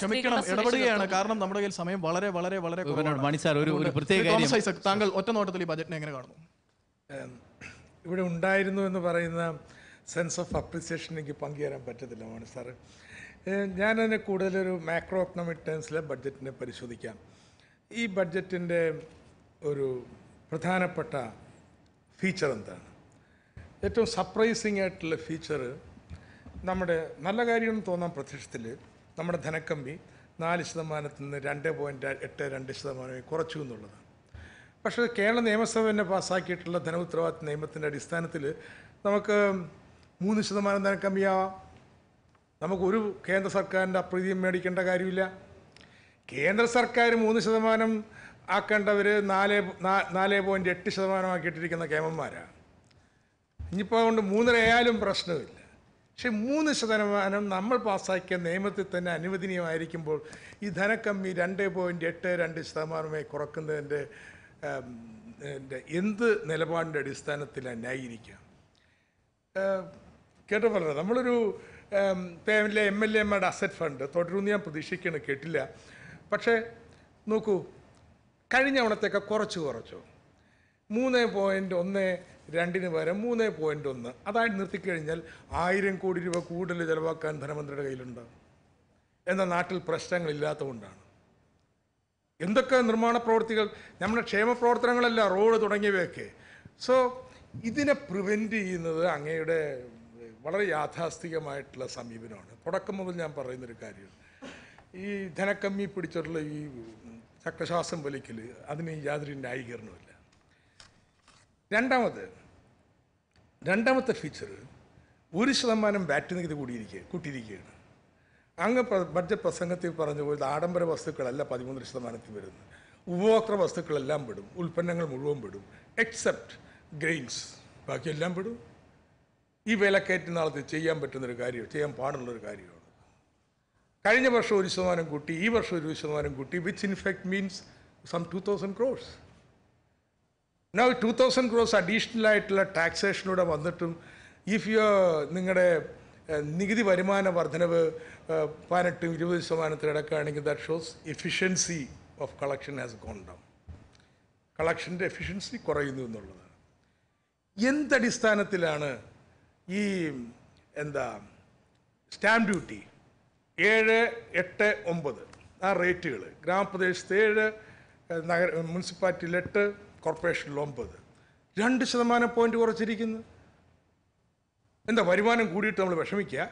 ക്ഷമിക്കണം സ്ത്രീകളുടെ ഇടപെടുകയാണ് സുരക്ഷിതത്വം. കാരണം നമ്മുടെ കയ്യിൽ സമയം വളരെ വളരെ വളരെ കുറവാണ്. മണി സാർ, ഒരു- ഒരു അതുകൊണ്ട് പ്രത്യേക ശ്രീ തോമസ് കാര്യം- ഐസക്, താങ്കൾ ഒറ്റ നോട്ടത്തിൽ ഈ ബജറ്റിനെ എങ്ങനെ കാണുന്നു ഏം, ഇവിടെ ഉണ്ടായിരുന്നു എന്ന് പറയുന്ന സെൻസ് ഓഫ് അപ്രിസിയേഷൻ എനിക്ക് പങ്കുചേരാൻ പറ്റത്തില്ല മോണി സാറ് ഏം, ഞാനതിനെ കൂടുതലൊരു മാക്രോ എക്കണോമിക് ടേംസിലെ ബഡ്ജറ്റിനെ പരിശോധിക്കാം ഈ ബഡ്ജറ്റിൻ്റെ ഒരു പ്രധാനപ്പെട്ട ഫീച്ചർ എന്താണ് ഏറ്റവും സർപ്രൈസിങ് ആയിട്ടുള്ള ഫീച്ചർ നമ്മുടെ നല്ല കാര്യം തോന്നാൻ പ്രത്യക്ഷത്തിൽ നമ്മുടെ ധനക്കമ്മി നാല് ശതമാനത്തിൽ നിന്ന് രണ്ട് പോയിൻറ്റ് എട്ട് രണ്ട് ശതമാനമായി കുറച്ചു എന്നുള്ളതാണ് പക്ഷേ കേരള നിയമസഭ തന്നെ പാസ്സാക്കിയിട്ടുള്ള ധനഉത്തരവാദിത്ത നിയമത്തിൻ്റെ അടിസ്ഥാനത്തിൽ നമുക്ക് മൂന്ന് ശതമാനം ധനക്കമ്മിയാവാം നമുക്കൊരു കേന്ദ്ര സർക്കാരിൻ്റെ അപ്രീതിയും മേടിക്കേണ്ട കാര്യമില്ല കേന്ദ്ര സർക്കാർ മൂന്ന് ശതമാനം ആക്കേണ്ടവർ നാല് നാ- നാല് പോയിൻറ്റ് എട്ട് ശതമാനമാക്കിയിട്ടിരിക്കുന്ന കേമന്മാരാണ് ഇനിയിപ്പോൾ അതുകൊണ്ട് മൂന്നര ആയാലും പ്രശ്നമില്ല പക്ഷെ മൂന്ന് ശതമാനം നമ്മൾ പാസ്സാക്കിയ നിയമത്തിൽ തന്നെ അനുവദനീയമായിരിക്കുമ്പോൾ ഈ ധനക്കമ്മി രണ്ട് പോയിൻറ്റ് എട്ട് രണ്ട് ശതമാനമായി കുറക്കുന്നതിൻ്റെ ഉം, ൻ്റെ എന്ത് നിലപാടിൻ്റെ അടിസ്ഥാനത്തിലാണ് ന്യായീകരിക്കുക ഏഹ്, കേട്ടോ പറഞ്ഞത് നമ്മളൊരു പേമിലെ എം എൽ എമാരുടെ അസറ്റ് ഫണ്ട് തുടരുമെന്ന് ഞാൻ പ്രതീക്ഷിക്കണം കേട്ടില്ല പക്ഷേ നോക്കൂ കഴിഞ്ഞ തവണത്തേക്ക് കുറച്ച് കുറച്ചു മൂന്ന് പോയിൻറ്റ് ഒന്ന് രണ്ടിന് പകരം മൂന്ന് പോയിൻറ്റ് ഒന്ന് അതായി നിർത്തിക്കഴിഞ്ഞാൽ ആയിരം കോടി രൂപ കൂടുതൽ ചിലവാക്കാൻ ധനമന്ത്രിയുടെ കയ്യിലുണ്ടാകും എന്നാൽ നാട്ടിൽ പ്രശ്നങ്ങളില്ലാത്തതുകൊണ്ടാണ് എന്തൊക്കെ നിർമ്മാണ പ്രവർത്തികൾ നമ്മുടെ ക്ഷേമ പ്രവർത്തനങ്ങളല്ല റോഡ് തുടങ്ങിയവയൊക്കെ സോ ഇതിനെ പ്രിവെൻറ്റ് ചെയ്യുന്നത് അങ്ങയുടെ വളരെ യാഥാസ്ഥികമായിട്ടുള്ള സമീപനമാണ് തുടക്കം മുതൽ ഞാൻ പറയുന്നൊരു കാര്യമാണ് ഈ ധനക്കമ്മി പിടിച്ചിട്ടുള്ള ഈ ചക്രശ്വാസം വലിക്കൽ അതിന് യാതൊരു ന്യായീകരണമില്ല രണ്ടാമത് രണ്ടാമത്തെ ഫീച്ചർ ഒരു ശതമാനം വാറ്റ് നികുതി കൂടിയിരിക്കുക കൂട്ടിയിരിക്കുകയാണ് അങ്ങ് പ്ര- ബഡ്ജറ്റ് പ്രസംഗത്തിൽ പറഞ്ഞ പോലെ ആഡംബര വസ്തുക്കളല്ല പതിമൂന്ന് ശതമാനത്തിൽ വരുന്നത് ഉപഭോക്തൃ വസ്തുക്കളെല്ലാം പെടും ഉൽപ്പന്നങ്ങൾ മുഴുവൻ പെടും എക്സെപ്റ്റ് ഗ്രെയിൻസ് ബാക്കിയെല്ലാം പെടും ഈ വിലക്കയറ്റ് നാളത്തെ ചെയ്യാൻ പറ്റുന്നൊരു കാര്യം ചെയ്യാൻ പാടുള്ളൊരു കാര്യമാണ് കഴിഞ്ഞ വർഷം ഒരു ശതമാനം കൂട്ടി ഈ വർഷം ഒരു ശതമാനം കൂട്ടി which in fact means some two thousand crores now two thousand crores additional ആയിട്ടുള്ള ടാക്സേഷനൂടെ വന്നിട്ടും ഇഫ് യു നിങ്ങളുടെ ഏഹ്, നികുതി വരുമാന വർധനവ് ഏഹ്, പതിനെട്ടും ഇരുപത് ശതമാനത്തിലടക്കുകയാണെങ്കിൽ that shows efficiency of collection has gone down കളക്ഷൻ്റെ എഫിഷ്യൻസി കുറയുന്നു എന്നുള്ളതാണ് എന്തടിസ്ഥാനത്തിലാണ് ഈ എന്താ സ്റ്റാമ്പ് ഡ്യൂട്ടി ഏഴ് എട്ട് ഒമ്പത് ആ റേറ്റുകൾ ഗ്രാമപ്രദേശത്ത് ഏഴ് ഏഹ്, നഗര മുനിസിപ്പാലിറ്റിയിൽ എട്ട് കോർപ്പറേഷനിൽ ഒമ്പത് രണ്ട് ശതമാനം പോയിന്റ് കുറച്ചിരിക്കുന്നു എന്താ വരുമാനം കൂടിയിട്ട് നമ്മൾ വിഷമിക്കുക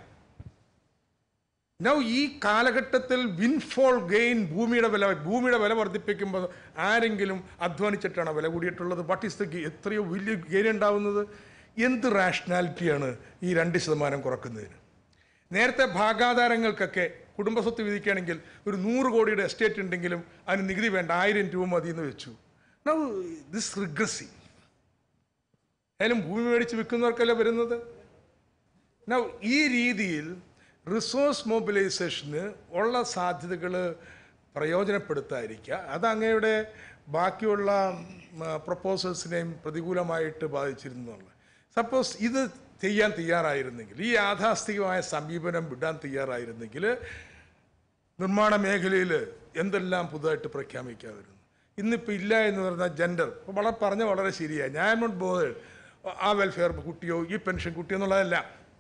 നൗ ഈ കാലഘട്ടത്തിൽ വിൻഫോൾ ഗെയിൻ ഭൂമിയുടെ വില ഭൂമിയുടെ വില വർദ്ധിപ്പിക്കുമ്പോൾ ആരെങ്കിലും അധ്വാനിച്ചിട്ടാണ് വില കൂടിയിട്ടുള്ളത് വാട്ട് ഈസ് ദ എത്രയോ വലിയ ഗെയിൻ ഉണ്ടാവുന്നത് എന്ത് റാഷണാലിറ്റിയാണ് ഈ രണ്ട് ശതമാനം കുറക്കുന്നതിന് നേരത്തെ ഭാഗാധാരങ്ങൾക്കൊക്കെ കുടുംബസ്വത്ത് വിധിക്കുകയാണെങ്കിൽ ഒരു നൂറ് കോടിയുടെ എസ്റ്റേറ്റ് ഉണ്ടെങ്കിലും അതിന് നികുതി വേണ്ട ആയിരം രൂപ മതി എന്ന് വെച്ചു നൗ ദിസ് റിഗ്രസി ഏതായാലും ഭൂമി മേടിച്ച് വിൽക്കുന്നവർക്കല്ലേ വരുന്നത് നൗ ഈ രീതിയിൽ റിസോഴ്സ് മൊബിലൈസേഷന് ഉള്ള സാധ്യതകൾ പ്രയോജനപ്പെടുത്താതിരിക്കുക അത് അങ്ങയുടെ ബാക്കിയുള്ള പ്രപ്പോസൽസിനെയും പ്രതികൂലമായിട്ട് ബാധിച്ചിരുന്നുള്ള സപ്പോസ് ഇത് ചെയ്യാൻ തയ്യാറായിരുന്നെങ്കിൽ ഈ യാഥാസ്ഥികമായ സമീപനം വിടാൻ തയ്യാറായിരുന്നെങ്കിൽ നിർമ്മാണ മേഖലയിൽ എന്തെല്ലാം പുതുതായിട്ട് പ്രഖ്യാപിക്കാമായിരുന്നു ഇന്നിപ്പോൾ ഇല്ല എന്ന് പറഞ്ഞാൽ ജെൻഡർ വളരെ പറഞ്ഞ വളരെ ശരിയാണ് ഞാൻ നോട്ട് ബോധേഡ് ആ വെൽഫെയർ കുട്ടിയോ ഈ പെൻഷൻ കുട്ടിയോ എന്നുള്ളതല്ല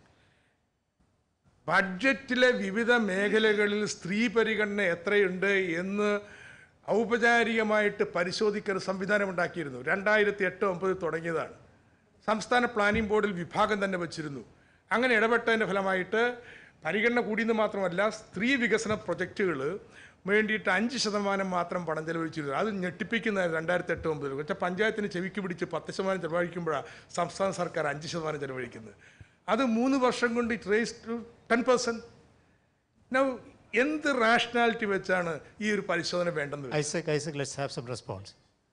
ബഡ്ജറ്റിലെ വിവിധ മേഖലകളിൽ സ്ത്രീ പരിഗണന എത്രയുണ്ട് എന്ന് ഔപചാരികമായിട്ട് പരിശോധിക്കുന്ന സംവിധാനം ഉണ്ടാക്കിയിരുന്നു രണ്ടായിരത്തി എട്ട് ഒമ്പതിൽ തുടങ്ങിയതാണ് സംസ്ഥാന പ്ലാനിംഗ് ബോർഡിൽ വിഭാഗം തന്നെ വച്ചിരുന്നു അങ്ങനെ ഇടപെട്ടതിൻ്റെ ഫലമായിട്ട് പരിഗണന കൂടിയെന്ന് മാത്രമല്ല സ്ത്രീ വികസന പ്രൊജക്റ്റുകൾ വേണ്ടിയിട്ട് അഞ്ച് ശതമാനം മാത്രം പണം ചെലവഴിച്ചിരുന്നു അത് ഞെട്ടിപ്പിക്കുന്ന രണ്ടായിരത്തി എട്ട് ഒമ്പതിൽ പക്ഷേ പഞ്ചായത്തിന് ചെവിക്ക് പിടിച്ച് പത്ത് ശതമാനം ചെലവഴിക്കുമ്പോഴാണ് സംസ്ഥാന സർക്കാർ അഞ്ച് ശതമാനം ചെലവഴിക്കുന്നത് അത് മൂന്ന് വർഷം കൊണ്ട് it raise to ten percent now എന്ത് റാഷണാലിറ്റി വെച്ചാണ് ഈ ഒരു പരിശോധന വേണ്ടെന്ന് വെച്ചത്? Isaac, Isaac, let's have some response.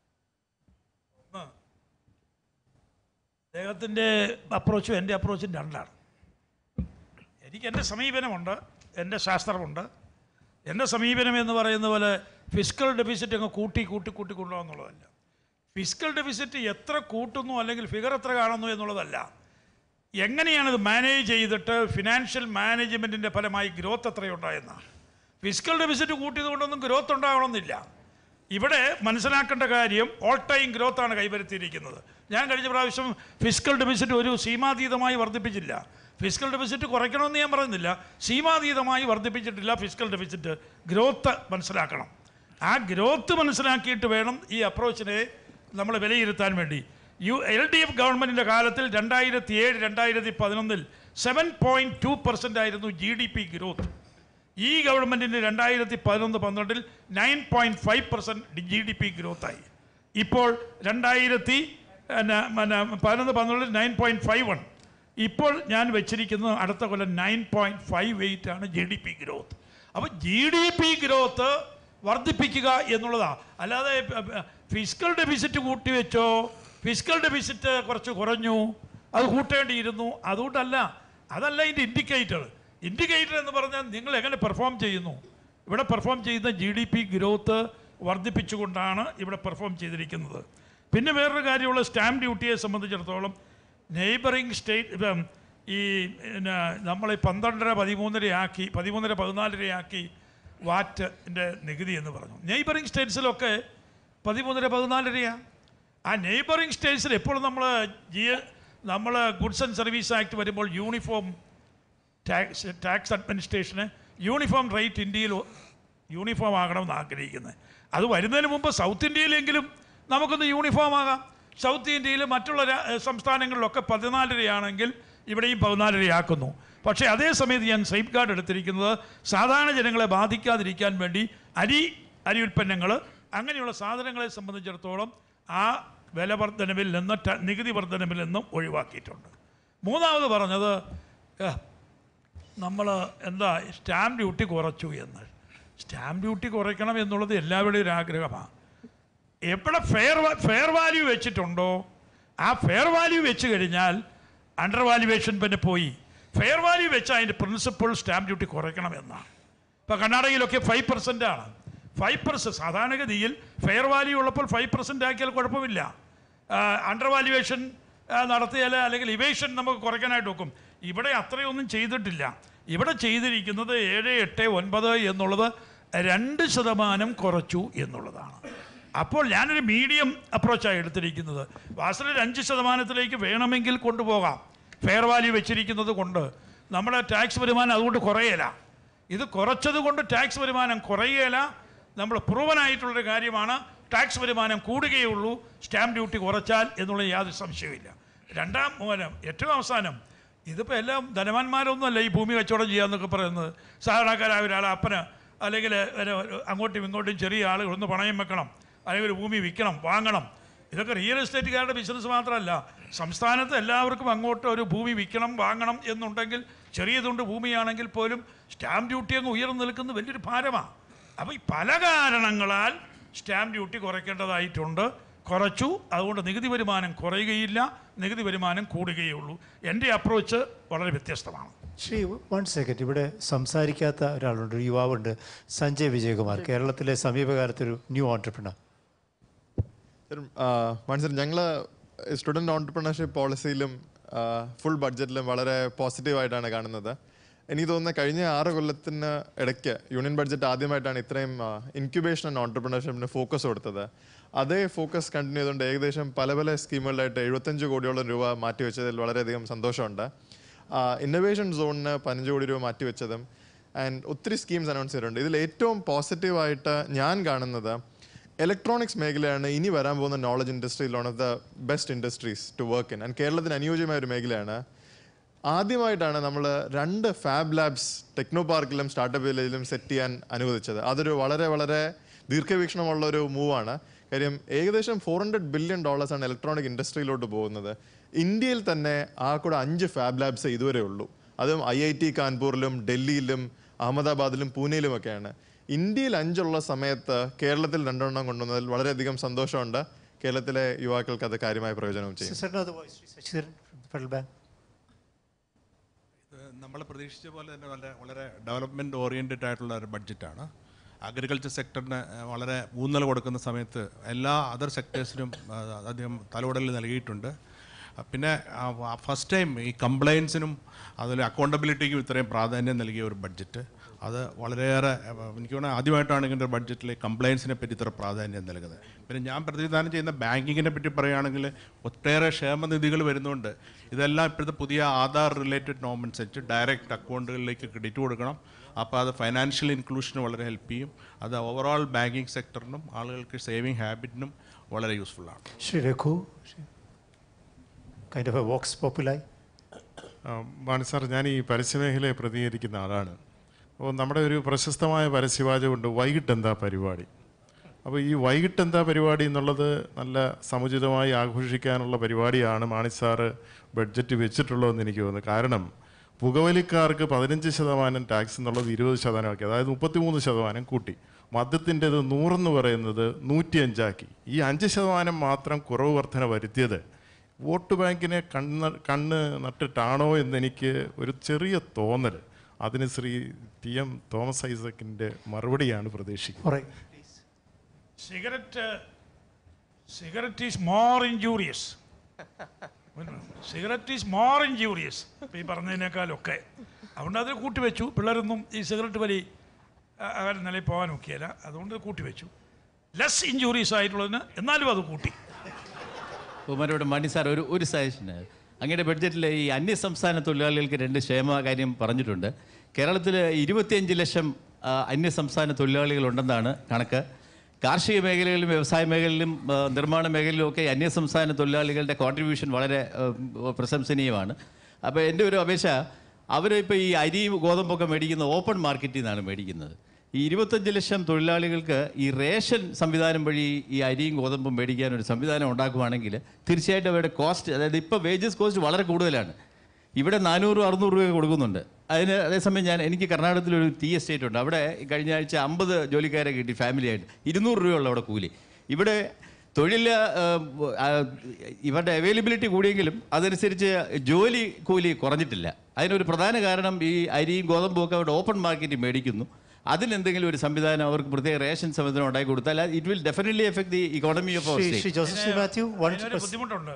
അദ്ദേഹത്തിൻ്റെ അപ്രോച്ചും എൻ്റെ അപ്രോച്ചും രണ്ടാണ് എനിക്ക് എൻ്റെ സമീപനമുണ്ട് എൻ്റെ ശാസ്ത്രമുണ്ട് എൻ്റെ സമീപനം എന്ന് പറയുന്ന പോലെ ഫിസിക്കൽ ഡെഫിസിറ്റ് അങ്ങ് കൂട്ടി കൂട്ടി കൂട്ടി കൊണ്ടുപോകുന്നുള്ളതല്ല ഫിസിക്കൽ ഡെഫിസിറ്റ് എത്ര കൂട്ടുന്നു അല്ലെങ്കിൽ ഫിഗർ എത്ര കാണുന്നു എന്നുള്ളതല്ല എങ്ങനെയാണ് ഇത് മാനേജ് ചെയ്തിട്ട് ഫിനാൻഷ്യൽ മാനേജ്മെൻറ്റിൻ്റെ ഫലമായി ഗ്രോത്ത് എത്രയുണ്ടായെന്നാണ് ഫിസിക്കൽ ഡെഫിസിറ്റ് കൂട്ടിയത് കൊണ്ടൊന്നും ഗ്രോത്ത് ഉണ്ടാകണമെന്നില്ല ഇവിടെ മനസ്സിലാക്കേണ്ട കാര്യം ഓൾ ടൈം ഗ്രോത്താണ് കൈവരുത്തിയിരിക്കുന്നത് ഞാൻ കഴിഞ്ഞ പ്രാവശ്യം ഫിസിക്കൽ ഡെഫിസിറ്റ് ഒരു സീമാതീതമായി വർദ്ധിപ്പിച്ചില്ല ഫിസിക്കൽ ഡെഫിസിറ്റ് കുറയ്ക്കണമെന്ന് ഞാൻ പറയുന്നില്ല സീമാതീതമായി വർദ്ധിപ്പിച്ചിട്ടില്ല ഫിസിക്കൽ ഡെഫിസിറ്റ് ഗ്രോത്ത് മനസ്സിലാക്കണം ആ ഗ്രോത്ത് മനസ്സിലാക്കിയിട്ട് വേണം ഈ അപ്രോച്ചിനെ നമ്മൾ വിലയിരുത്താൻ വേണ്ടി യു എൽ ഡി എഫ് ഗവൺമെൻറ്റിൻ്റെ കാലത്തിൽ രണ്ടായിരത്തി ഏഴ് രണ്ടായിരത്തി പതിനൊന്നിൽ സെവൻ പോയിൻറ്റ് ടു പെർസെൻ്റ് ആയിരുന്നു ജി ഡി പി ഗ്രോത്ത് ഈ ഗവൺമെൻറ്റിന് രണ്ടായിരത്തി പതിനൊന്ന് പന്ത്രണ്ടിൽ nine point five percent G D P ഗ്രോത്തായി ഇപ്പോൾ രണ്ടായിരത്തി പിന്നെ, പിന്നെ, പതിനൊന്ന് പന്ത്രണ്ടിൽ നയൻ പോയിൻറ്റ് ഫൈവ് വൺ ഇപ്പോൾ ഞാൻ വെച്ചിരിക്കുന്നത് അടുത്ത കൊല്ലം നയൻ പോയിൻറ്റ് ഫൈവ് എയ്റ്റ് ആണ് ജി ഡി പി ഗ്രോത്ത് അപ്പോൾ ജി ഡി പി ഗ്രോത്ത് വർദ്ധിപ്പിക്കുക എന്നുള്ളതാണ് അല്ലാതെ ഫിസിക്കൽ ഡെഫിസിറ്റ് കൂട്ടി വെച്ചോ ഫിസിക്കൽ ഡെഫിസിറ്റ് കുറച്ച് കുറഞ്ഞു അത് കൂട്ടേണ്ടിയിരുന്നു അതുകൊണ്ടല്ല അതല്ല ഇതിൻ്റെ ഇൻഡിക്കേറ്റർ ഇൻഡിക്കേറ്റർ എന്ന് പറഞ്ഞാൽ നിങ്ങൾ എങ്ങനെ പെർഫോം ചെയ്യുന്നു ഇവിടെ പെർഫോം ചെയ്യുന്ന ജി ഡി പി ഗ്രോത്ത് വർദ്ധിപ്പിച്ചുകൊണ്ടാണ് ഇവിടെ പെർഫോം ചെയ്തിരിക്കുന്നത് പിന്നെ വേറൊരു കാര്യമുള്ള സ്റ്റാമ്പ് ഡ്യൂട്ടിയെ സംബന്ധിച്ചിടത്തോളം നെയ്ബറിങ് സ്റ്റേറ്റ് ഇപ്പം ഈ പിന്നെ നമ്മൾ ഈ പന്ത്രണ്ടര പതിമൂന്നര ആക്കി പതിമൂന്നര പതിനാലര ആക്കി വാറ്റിൻ്റെ നികുതി എന്ന് പറഞ്ഞു നെയ്ബറിങ് സ്റ്റേറ്റ്സിലൊക്കെ പതിമൂന്നര പതിനാലരയാണ് ആ നെയ്ബറിങ് സ്റ്റേറ്റ്സിൽ എപ്പോഴും നമ്മൾ ജി നമ്മൾ ഗുഡ്സ് ആൻഡ് സർവീസ് ആക്ട് വരുമ്പോൾ യൂണിഫോം ടാക്സ് ടാക്സ് അഡ്മിനിസ്ട്രേഷന് യൂണിഫോം റേറ്റ് ഇന്ത്യയിൽ യൂണിഫോം ആകണമെന്ന് ആഗ്രഹിക്കുന്നത് അത് വരുന്നതിന് മുമ്പ് സൗത്ത് ഇന്ത്യയിലെങ്കിലും നമുക്കൊന്ന് യൂണിഫോം ആകാം സൗത്ത് ഇന്ത്യയിൽ മറ്റുള്ള രാ- സംസ്ഥാനങ്ങളിലൊക്കെ പതിനാലരയാണെങ്കിൽ ഇവിടെയും പതിനാലരയാക്കുന്നു പക്ഷേ അതേ സമയത്ത് ഞാൻ സേഫ് ഗാർഡ് എടുത്തിരിക്കുന്നത് സാധാരണ ജനങ്ങളെ ബാധിക്കാതിരിക്കാൻ വേണ്ടി അരി അരി ഉൽപ്പന്നങ്ങൾ അങ്ങനെയുള്ള സാധനങ്ങളെ സംബന്ധിച്ചിടത്തോളം ആ വില വർധനവിൽ നിന്ന് ട- നികുതി വർധനവിൽ നിന്നും ഒഴിവാക്കിയിട്ടുണ്ട് മൂന്നാമത് പറഞ്ഞത് ഏഹ്, നമ്മൾ എന്താ സ്റ്റാമ്പ് ഡ്യൂട്ടി കുറച്ചു എന്ന് സ്റ്റാമ്പ് ഡ്യൂട്ടി കുറയ്ക്കണം എന്നുള്ളത് എല്ലാവരുടെയും ഒരു ആഗ്രഹമാണ് എവിടെ ഫെയർ ഫെയർ വാല്യൂ വെച്ചിട്ടുണ്ടോ ആ ഫെയർ വാല്യൂ വെച്ച് കഴിഞ്ഞാൽ അണ്ടർ വാല്യുവേഷൻ പിന്നെ പോയി ഫെയർ വാല്യൂ വെച്ച് അതിൻ്റെ പ്രിൻസിപ്പിൾ സ്റ്റാമ്പ് ഡ്യൂട്ടി കുറയ്ക്കണം എന്നാണ് ഇപ്പോൾ കർണാടകയിലൊക്കെ ഫൈവ് പെർസെൻ്റ് ആണ് ഫൈവ് പെർസെൻറ്റ് സാധാരണഗതിയിൽ ഫെയർ വാല്യൂ ഉള്ളപ്പോൾ ഫൈവ് പെർസെൻ്റ് ആക്കിയാൽ കുഴപ്പമില്ല അണ്ടർ വാല്യുവേഷൻ നടത്തിയാൽ അല്ലെങ്കിൽ ഇവേഷൻ നമുക്ക് കുറയ്ക്കാനായിട്ട് നോക്കും ഇവിടെ അത്രയൊന്നും ചെയ്തിട്ടില്ല ഇവിടെ ചെയ്തിരിക്കുന്നത് ഏഴ് എട്ട് ഒൻപത് എന്നുള്ളത് രണ്ട് ശതമാനം കുറച്ചു എന്നുള്ളതാണ് അപ്പോൾ ഞാനൊരു മീഡിയം അപ്രോച്ചാണ് എടുത്തിരിക്കുന്നത് വാസന ഒരു അഞ്ച് ശതമാനത്തിലേക്ക് വേണമെങ്കിൽ കൊണ്ടുപോകാം ഫെയർ വാല്യൂ വെച്ചിരിക്കുന്നത് കൊണ്ട് നമ്മുടെ ടാക്സ് വരുമാനം അതുകൊണ്ട് കുറയല ഇത് കുറച്ചത് കൊണ്ട് ടാക്സ് വരുമാനം കുറയുകയില്ല നമ്മൾ പ്രൂവനായിട്ടുള്ളൊരു കാര്യമാണ് ടാക്സ് വരുമാനം കൂടുകയുള്ളൂ സ്റ്റാമ്പ് ഡ്യൂട്ടി കുറച്ചാൽ എന്നുള്ള യാതൊരു സംശയമില്ല രണ്ടാം മൂലം ഏറ്റവും അവസാനം ഇതിപ്പോൾ എല്ലാം ധനവാന്മാരൊന്നുമല്ല ഈ ഭൂമി കച്ചവടം ചെയ്യാന്നൊക്കെ പറയുന്നത് സാധാരണക്കാരായ ഒരാൾ അപ്പന് അല്ലെങ്കിൽ ഒരു അങ്ങോട്ടും ഇങ്ങോട്ടും ചെറിയ ആളുകൾ ഒന്ന് പണയം വെക്കണം അല്ലെങ്കിൽ ഒരു ഭൂമി വിൽക്കണം വാങ്ങണം ഇതൊക്കെ റിയൽ എസ്റ്റേറ്റുകാരുടെ ബിസിനസ് മാത്രമല്ല സംസ്ഥാനത്ത് എല്ലാവർക്കും അങ്ങോട്ട് ഒരു ഭൂമി വിൽക്കണം വാങ്ങണം എന്നുണ്ടെങ്കിൽ ചെറിയ തുണ്ട് ഭൂമിയാണെങ്കിൽ പോലും സ്റ്റാമ്പ് ഡ്യൂട്ടി അങ്ങ് ഉയർന്നു നിൽക്കുന്ന വലിയൊരു ഭാരമാണ് അപ്പോൾ ഈ പല കാരണങ്ങളാൽ സ്റ്റാമ്പ് ഡ്യൂട്ടി കുറയ്ക്കേണ്ടതായിട്ടുണ്ട് കുറച്ചു അതുകൊണ്ട് നികുതി വരുമാനം കുറയുകയില്ല നികുതി വരുമാനം കൂടുകയുള്ളൂ എൻ്റെ അപ്രോച്ച് വളരെ വ്യത്യസ്തമാണ് ശ്രീ വൺ സെക്കൻഡ് ഇവിടെ സംസാരിക്കാത്ത ഒരാളുണ്ട് ഒരു യുവാവുണ്ട് സഞ്ജയ് വിജയകുമാർ കേരളത്തിലെ സമീപകാലത്തൊരു ന്യൂ ഓൺടർപ്രണർ മനസ്സിൽ ഞങ്ങൾ സ്റ്റുഡൻറ് ഓൺടർപ്രണർഷിപ്പ് പോളിസിയിലും ഫുൾ ബഡ്ജറ്റിലും വളരെ പോസിറ്റീവായിട്ടാണ് കാണുന്നത് എനിക്ക് തോന്നുന്നത് കഴിഞ്ഞ ആറ് കൊല്ലത്തിന് ഇടയ്ക്ക് യൂണിയൻ ബഡ്ജറ്റ് ആദ്യമായിട്ടാണ് ഇത്രയും ഇൻക്യുബേഷൻ ആൻഡ് ഓൺടർപ്രണർഷിപ്പിന് ഫോക്കസ് കൊടുത്തത് അതേ ഫോക്കസ് കണ്ടിന്യൂ ചെയ്തുകൊണ്ട് ഏകദേശം പല പല സ്കീമുകളിലായിട്ട് എഴുപത്തഞ്ച് കോടിയോളം രൂപ മാറ്റിവെച്ചതിൽ വളരെയധികം സന്തോഷമുണ്ട് ഇന്നൊവേഷൻ സോണിന് പതിനഞ്ച് കോടി രൂപ മാറ്റിവെച്ചതും ആൻഡ് ഒത്തിരി സ്കീംസ് അനൗൺസ് ചെയ്തിട്ടുണ്ട് ഇതിൽ ഏറ്റവും പോസിറ്റീവായിട്ട് ഞാൻ കാണുന്നത് ഇലക്ട്രോണിക്സ് മേഖലയാണ് ഇനി വരാൻ പോകുന്ന നോളജ് ഇൻഡസ്ട്രിയിൽ one of the best industries to work in and കേരളത്തിന് അനുയോജ്യമായ ഒരു മേഖലയാണ് ആദ്യമായിട്ടാണ് നമ്മൾ രണ്ട് ഫാബ് ലാബ്സ് ടെക്നോ പാർക്കിലും സ്റ്റാർട്ടപ്പ് വില്ലേജിലും സെറ്റ് ചെയ്യാൻ അനുവദിച്ചത് അതൊരു വളരെ വളരെ ദീർഘവീക്ഷണമുള്ള ഒരു മൂവാണ് കാര്യം ഏകദേശം ഫോർ ഹൺഡ്രഡ് ബില്യൺ ഡോളേഴ്സാണ് ഇലക്ട്രോണിക് ഇൻഡസ്ട്രിയിലോട്ട് പോകുന്നത് ഇന്ത്യയിൽ തന്നെ ആ കൂടെ അഞ്ച് ഫാബ് ലാബ്സ് ഇതുവരെ ഉള്ളൂ അതും ഐ ഐ ടി കാൺപൂരിലും ഡൽഹിയിലും അഹമ്മദാബാദിലും പൂനെയിലുമൊക്കെയാണ് ഇന്ത്യയിൽ അഞ്ചുള്ള സമയത്ത് കേരളത്തിൽ രണ്ടെണ്ണം കൊണ്ടുവന്നതിൽ വളരെയധികം സന്തോഷമുണ്ട് കേരളത്തിലെ യുവാക്കൾക്ക് അത് കാര്യമായ പ്രയോജനവും ചെയ്യും ശശിധരൻ ഫെഡറൽ ബാങ്ക് നമ്മൾ പ്രതീക്ഷിച്ച പോലെ തന്നെ വളരെ വളരെ ഡെവലപ്മെൻറ്റ് ഓറിയൻറ്റഡ് ആയിട്ടുള്ള ഒരു ബഡ്ജറ്റാണ് അഗ്രികൾച്ചർ സെക്ടറിന് വളരെ ഊന്നൽ കൊടുക്കുന്ന സമയത്ത് എല്ലാ അതർ സെക്ടേഴ്സിനും അദ്ദേഹം തലോടൽ നൽകിയിട്ടുണ്ട് പിന്നെ ഫസ്റ്റ് ടൈം ഈ കംപ്ലയൻസിനും അതുപോലെ അക്കൗണ്ടബിലിറ്റിക്കും ഇത്രയും പ്രാധാന്യം നൽകിയ ഒരു ബഡ്ജറ്റ് അത് വളരെയേറെ അഹ് എനിക്ക് തോന്നുന്നത് ആദ്യമായിട്ടാണ് ഇങ്ങനെ ബഡ്ജറ്റിൽ കംപ്ലയൻസിനെ പറ്റി ഇത്ര പ്രാധാന്യം നൽകുന്നത് പിന്നെ ഞാൻ പ്രതിനിധാനം ചെയ്യുന്ന ബാങ്കിങ്ങിനെ പറ്റി പറയുകയാണെങ്കിൽ ഒട്ടേറെ ക്ഷേമനിധികൾ വരുന്നുണ്ട് ഇതെല്ലാം ഇപ്പോഴത്തെ പുതിയ ആധാർ റിലേറ്റഡ് നോമൻസ് വെച്ച് ഡയറക്റ്റ് അക്കൗണ്ടുകളിലേക്ക് ക്രെഡിറ്റ് കൊടുക്കണം അപ്പോൾ അത് ഫൈനാൻഷ്യൽ ഇൻക്ലൂഷന് വളരെ ഹെൽപ്പ് ചെയ്യും അത് ഓവറോൾ ബാങ്കിങ് സെക്ടറിനും ആളുകൾക്ക് സേവിങ് ഹാബിറ്റിനും വളരെ യൂസ്ഫുള്ളാണ് Shri Raghu kind of a vox പോപ്പുലായി മാണി സാർ ഞാൻ ഈ പരസ്യമേഖലയെ പ്രതികരിക്കുന്ന ആളാണ് അപ്പോൾ നമ്മുടെ ഒരു പ്രശസ്തമായ പരസ്യവാചകമുണ്ട് വൈകിട്ട് എന്താ പരിപാടി അപ്പോൾ ഈ വൈകിട്ട് എന്താ പരിപാടി എന്നുള്ളത് നല്ല സമുചിതമായി ആഘോഷിക്കാനുള്ള പരിപാടിയാണ് മാണി സാറ് ബഡ്ജറ്റ് വെച്ചിട്ടുള്ളതെന്ന് എനിക്ക് തോന്നുന്നു കാരണം പുകവലിക്കാർക്ക് പതിനഞ്ച് ശതമാനം ടാക്സ് എന്നുള്ളത് ഇരുപത് ശതമാനമാക്കി അതായത് മുപ്പത്തിമൂന്ന് ശതമാനം കൂട്ടി മദ്യത്തിൻ്റെത് നൂറെന്ന് പറയുന്നത് നൂറ്റിയഞ്ചാക്കി ഈ അഞ്ച് ശതമാനം മാത്രം കുറവ് വർധന വരുത്തിയത് വോട്ട് ബാങ്കിനെ കണ്ണ് കണ്ണ് നട്ടിട്ടാണോ എന്നെനിക്ക് ഒരു ചെറിയ തോന്നൽ അതിന് ശ്രീ ടി എം തോമസ് ഐസക്കിൻ്റെ മറുപടിയാണ് പ്രതീക്ഷിക്കുന്നത് cigarette cigarette is more injurious cigarette is more injurious ഈ പറഞ്ഞതിനേക്കാളൊക്കെ അതുകൊണ്ട് അതിൽ കൂട്ടിവെച്ചു പിള്ളേരൊന്നും ഈ സിഗരറ്റ് വലി ആ, ആ നിലയിൽ പോകാൻ നോക്കിയല്ല അതുകൊണ്ട് കൂട്ടിവെച്ചു ലെസ് ഇഞ്ചൂറീസ് ആയിട്ടുള്ളതിന് എന്നാലും അത് കൂട്ടി ബഹുമാനോട് മണി സാർ ഒരു ഒരു സജഷന് അങ്ങയുടെ ബഡ്ജറ്റിൽ ഈ അന്യ സംസ്ഥാന തൊഴിലാളികൾക്ക് രണ്ട് ക്ഷേമ കാര്യം പറഞ്ഞിട്ടുണ്ട് കേരളത്തിൽ ഇരുപത്തിയഞ്ച് ലക്ഷം ആ, അന്യ സംസ്ഥാന തൊഴിലാളികളുണ്ടെന്നാണ് കണക്ക് കാർഷിക മേഖലയിലും വ്യവസായ മേഖലയിലും ആ, നിർമ്മാണ മേഖലയിലും ഒക്കെ അന്യ സംസ്ഥാന തൊഴിലാളികളുടെ കോൺട്രിബ്യൂഷൻ വളരെ ആ, പ്രശംസനീയമാണ് അപ്പോൾ എൻ്റെ ഒരു അപേക്ഷ അവരിപ്പോൾ ഈ അരിയും ഗോതമ്പൊക്കെ മേടിക്കുന്ന ഓപ്പൺ മാർക്കറ്റിൽ നിന്നാണ് മേടിക്കുന്നത് ഈ ഇരുപത്തഞ്ച് ലക്ഷം തൊഴിലാളികൾക്ക് ഈ റേഷൻ സംവിധാനം വഴി ഈ അരിയും ഗോതമ്പും മേടിക്കാൻ ഒരു സംവിധാനം ഉണ്ടാക്കുവാണെങ്കിൽ തീർച്ചയായിട്ടും അവരുടെ കോസ്റ്റ് അതായത് ഇപ്പോൾ വേജസ് കോസ്റ്റ് വളരെ കൂടുതലാണ് ഇവിടെ നാനൂറ് അറുന്നൂറ് രൂപ കൊടുക്കുന്നുണ്ട് അതിന് അതേസമയം ഞാൻ എനിക്ക് കർണാടകത്തിലൊരു ടീ എസ്റ്റേറ്റ് ഉണ്ട് അവിടെ കഴിഞ്ഞ ആഴ്ച അമ്പത് ജോലിക്കാരെ കിട്ടി ഫാമിലിയായിട്ട് ഇരുന്നൂറ് രൂപയുള്ള അവിടെ കൂലി ഇവിടെ തൊഴിൽ ആ, ആ, ഇവരുടെ അവൈലബിലിറ്റി കൂടിയെങ്കിലും അതനുസരിച്ച് ജോലി കൂലി കുറഞ്ഞിട്ടില്ല അതിനൊരു പ്രധാന കാരണം ഈ അരിയും ഗോതമ്പും ഒക്കെ അവിടെ ഓപ്പൺ മാർക്കറ്റിൽ മേടിക്കുന്നു അതിനെന്തെങ്കിലും ഒരു സംവിധാനം അവർക്ക് പ്രത്യേക റേഷൻ സംവിധാനം ഉണ്ടാക്കി കൊടുത്താൽ it will definitely effect the economy of our Shri state Shri Joseph Shri Mathew one അതിനൊരു ബുദ്ധിമുട്ടുണ്ട്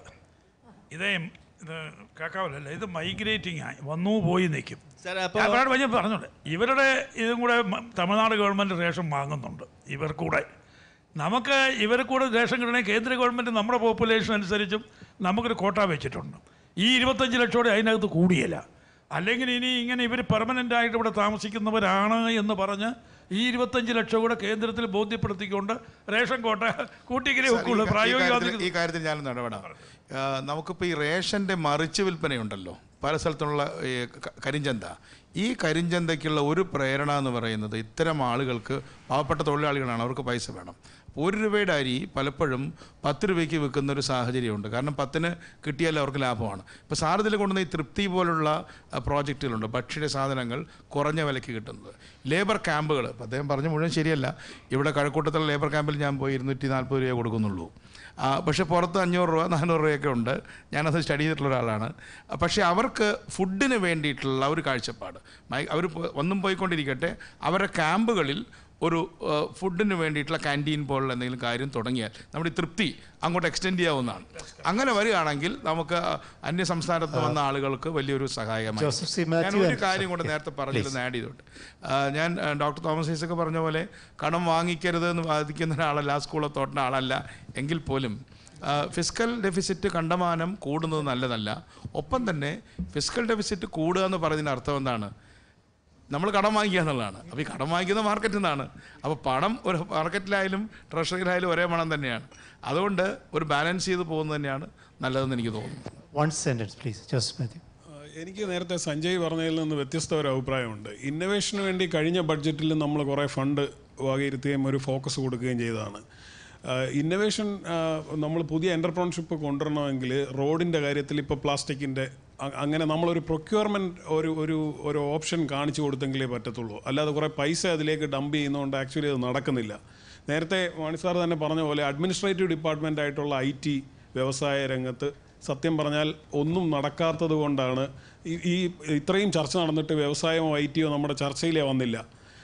ഇതേ ഇത് കേൾക്കാവല്ലോ ഇത് മൈഗ്രേറ്റിംഗ് ആയി വന്നു പോയി നിൽക്കും സാർ ഞാൻ അപ്പോൾ അവരോട് പറഞ്ഞ പറഞ്ഞോളെ ഇവരുടെ ഇതും കൂടെ മ- തമിഴ്നാട് ഗവൺമെൻറ് റേഷൻ വാങ്ങുന്നുണ്ട് ഇവർക്കൂടെ നമുക്ക് ഇവർ കൂടെ റേഷൻ കിട്ടണമെങ്കിൽ കേന്ദ്ര ഗവൺമെൻറ് നമ്മുടെ പോപ്പുലേഷൻ അനുസരിച്ചും നമുക്കൊരു കോട്ട വെച്ചിട്ടുണ്ട് ഈ ഇരുപത്തഞ്ച് ലക്ഷോടെ അതിനകത്ത് കൂടിയല്ല അല്ലെങ്കിൽ ഇനി ഇങ്ങനെ ഇവർ പെർമനൻ്റ് ആയിട്ട് ഇവിടെ താമസിക്കുന്നവരാണ് എന്ന് പറഞ്ഞ് ഈ ഇരുപത്തഞ്ച് ലക്ഷം കൂടെ കേന്ദ്രത്തിൽ ബോധ്യപ്പെടുത്തിക്കൊണ്ട് റേഷൻ കോട്ട കൂട്ടിക്കലേ സാർ, ഈ ഒക്കുള്ളൂ കാ- ഈ കാര്യത്തിൽ- പ്രായോഗിക ഈ കാര്യത്തിൽ ഞാൻ ഇടപെടാം ആ, നമുക്കിപ്പോൾ ഈ റേഷൻ്റെ മറിച്ച് വിൽപ്പനയുണ്ടല്ലോ പല സ്ഥലത്തുള്ള ഈ ക- കരിഞ്ചന്ത ഈ കരിഞ്ചന്തയ്ക്കുള്ള ഒരു പ്രേരണ എന്ന് പറയുന്നത് ഇത്തരം ആളുകൾക്ക് പാവപ്പെട്ട തൊഴിലാളികളാണ് അവർക്ക് പൈസ വേണം ഒരു രൂപയുടെ അരി പലപ്പോഴും പത്ത് രൂപയ്ക്ക് വിൽക്കുന്ന ഒരു സാഹചര്യമുണ്ട് കാരണം പത്തിന് കിട്ടിയാൽ അവർക്ക് ലാഭമാണ് ഇപ്പോൾ സാർ ഇതിൽ കൊണ്ടുവന്ന ഈ തൃപ്തി പോലുള്ള ആ, പ്രോജക്റ്റുകളുണ്ട് ഭക്ഷ്യ സാധനങ്ങൾ കുറഞ്ഞ വിലയ്ക്ക് കിട്ടുന്നത് ലേബർ ക്യാമ്പുകൾ ഇപ്പോൾ അദ്ദേഹം പറഞ്ഞ മുഴുവൻ ശരിയല്ല ഇവിടെ കഴക്കൂട്ടത്തുള്ള ലേബർ ക്യാമ്പിൽ ഞാൻ പോയി ഇരുന്നൂറ്റി നാൽപ്പത് രൂപയെ കൊടുക്കുന്നുള്ളൂ ആ, പക്ഷേ പുറത്ത് അഞ്ഞൂറ് രൂപ നാനൂറ് രൂപയൊക്കെ ഉണ്ട് ഞാനത് സ്റ്റഡി ചെയ്തിട്ടുള്ള ഒരാളാണ് ആ, പക്ഷേ അവർക്ക് ഫുഡിന് വേണ്ടിയിട്ടുള്ള ഒരു കാഴ്ചപ്പാട് അവർ ഒന്നും പോയിക്കൊണ്ടിരിക്കട്ടെ അവരുടെ ക്യാമ്പുകളിൽ ഒരു ആ, ഫുഡിന് വേണ്ടിയിട്ടുള്ള ക്യാൻറ്റീൻ പോലുള്ള എന്തെങ്കിലും കാര്യം തുടങ്ങിയാൽ നമ്മുടെ ഈ തൃപ്തി അങ്ങോട്ട് എക്സ്റ്റെൻഡ് ചെയ്യാവുന്നതാണ് അങ്ങനെ വരികയാണെങ്കിൽ നമുക്ക് അന്യ സംസ്ഥാനത്ത് വന്ന ആളുകൾക്ക് വലിയൊരു സഹായമായി ജോസഫ് സി ഞാൻ മാത്യു ഒരു and- കാര്യം കൂടെ നേരത്തെ പറഞ്ഞിരുന്നു ആഡ് ചെയ്തോട്ട് ആ, ഞാൻ ആ, ഡോക്ടർ തോമസ് ഐസക്ക് പറഞ്ഞ പോലെ കടം വാങ്ങിക്കരുത് എന്ന് വാദിക്കുന്ന ഒരാളല്ല ആ സ്കൂളിൽ തോട്ടുന്ന ആളല്ല എങ്കിൽ പോലും ഫിസിക്കൽ ഡെഫിസിറ്റ് കണ്ടമാനം കൂടുന്നത് നല്ലതല്ല ഒപ്പം തന്നെ ഫിസിക്കൽ ഡെഫിസിറ്റ് കൂടുക എന്ന് പറയുന്നതിൻ്റെ അർത്ഥം എന്താണ് നമ്മൾ കടം വാങ്ങിക്കുക എന്നുള്ളതാണ് അപ്പോൾ ഈ കടം വാങ്ങിക്കുന്ന മാർക്കറ്റിൽ നിന്നാണ് അപ്പോൾ പണം ഒരു മാർക്കറ്റിലായാലും ട്രഷറിയിലായാലും ഒരേ പണം തന്നെയാണ് അതുകൊണ്ട് ഒരു ബാലൻസ് ചെയ്ത് പോകുന്നത് തന്നെയാണ് നല്ലതെന്ന് എനിക്ക് തോന്നുന്നു one sentence please Joseph Mathew എനിക്ക് നേരത്തെ സഞ്ജയ് പറഞ്ഞതിൽ നിന്ന് വ്യത്യസ്ത ഒരു അഭിപ്രായമുണ്ട് ഇന്നൊവേഷന് വേണ്ടി കഴിഞ്ഞ ബഡ്ജറ്റിൽ നമ്മൾ കുറേ ഫണ്ട് വകയിരുത്തുകയും ഒരു ഫോക്കസ് കൊടുക്കുകയും ചെയ്തതാണ് ഇന്നൊവേഷൻ നമ്മൾ പുതിയ എൻ്റർപ്രണർഷിപ്പ് കൊണ്ടുവരണമെങ്കിൽ റോഡിൻ്റെ കാര്യത്തിൽ ഇപ്പോൾ പ്ലാസ്റ്റിക്കിൻ്റെ അങ്ങനെ നമ്മളൊരു പ്രൊക്യൂർമെൻറ്റ് ഒരു ഒരു ഒരു ഓപ്ഷൻ കാണിച്ചു കൊടുത്തെങ്കിലേ പറ്റത്തുള്ളൂ അല്ലാതെ കുറേ പൈസ അതിലേക്ക് ഡംപ് ചെയ്യുന്നതുകൊണ്ട് ആക്ച്വലി അത് നടക്കുന്നില്ല നേരത്തെ മാണി സാർ തന്നെ പറഞ്ഞ പോലെ അഡ്മിനിസ്ട്രേറ്റീവ് ഡിപ്പാർട്ട്മെൻ്റ് ആയിട്ടുള്ള ഐ ടി വ്യവസായ രംഗത്ത് സത്യം പറഞ്ഞാൽ ഒന്നും നടക്കാത്തത് കൊണ്ടാണ് ഈ ഈ ഇത്രയും ചർച്ച നടന്നിട്ട് വ്യവസായമോ ഐ ടിയോ നമ്മുടെ ചർച്ചയിലേ വന്നില്ല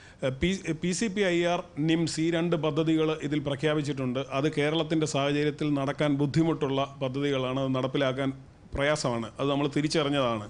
P P C P I R NIMS ഈ രണ്ട് പദ്ധതികൾ ഇതിൽ പ്രഖ്യാപിച്ചിട്ടുണ്ട് അത് കേരളത്തിൻ്റെ സാഹചര്യത്തിൽ നടക്കാൻ ബുദ്ധിമുട്ടുള്ള പദ്ധതികളാണ് അത് നടപ്പിലാക്കാൻ പ്രയാസമാണ് അത് നമ്മൾ തിരിച്ചറിഞ്ഞതാണ്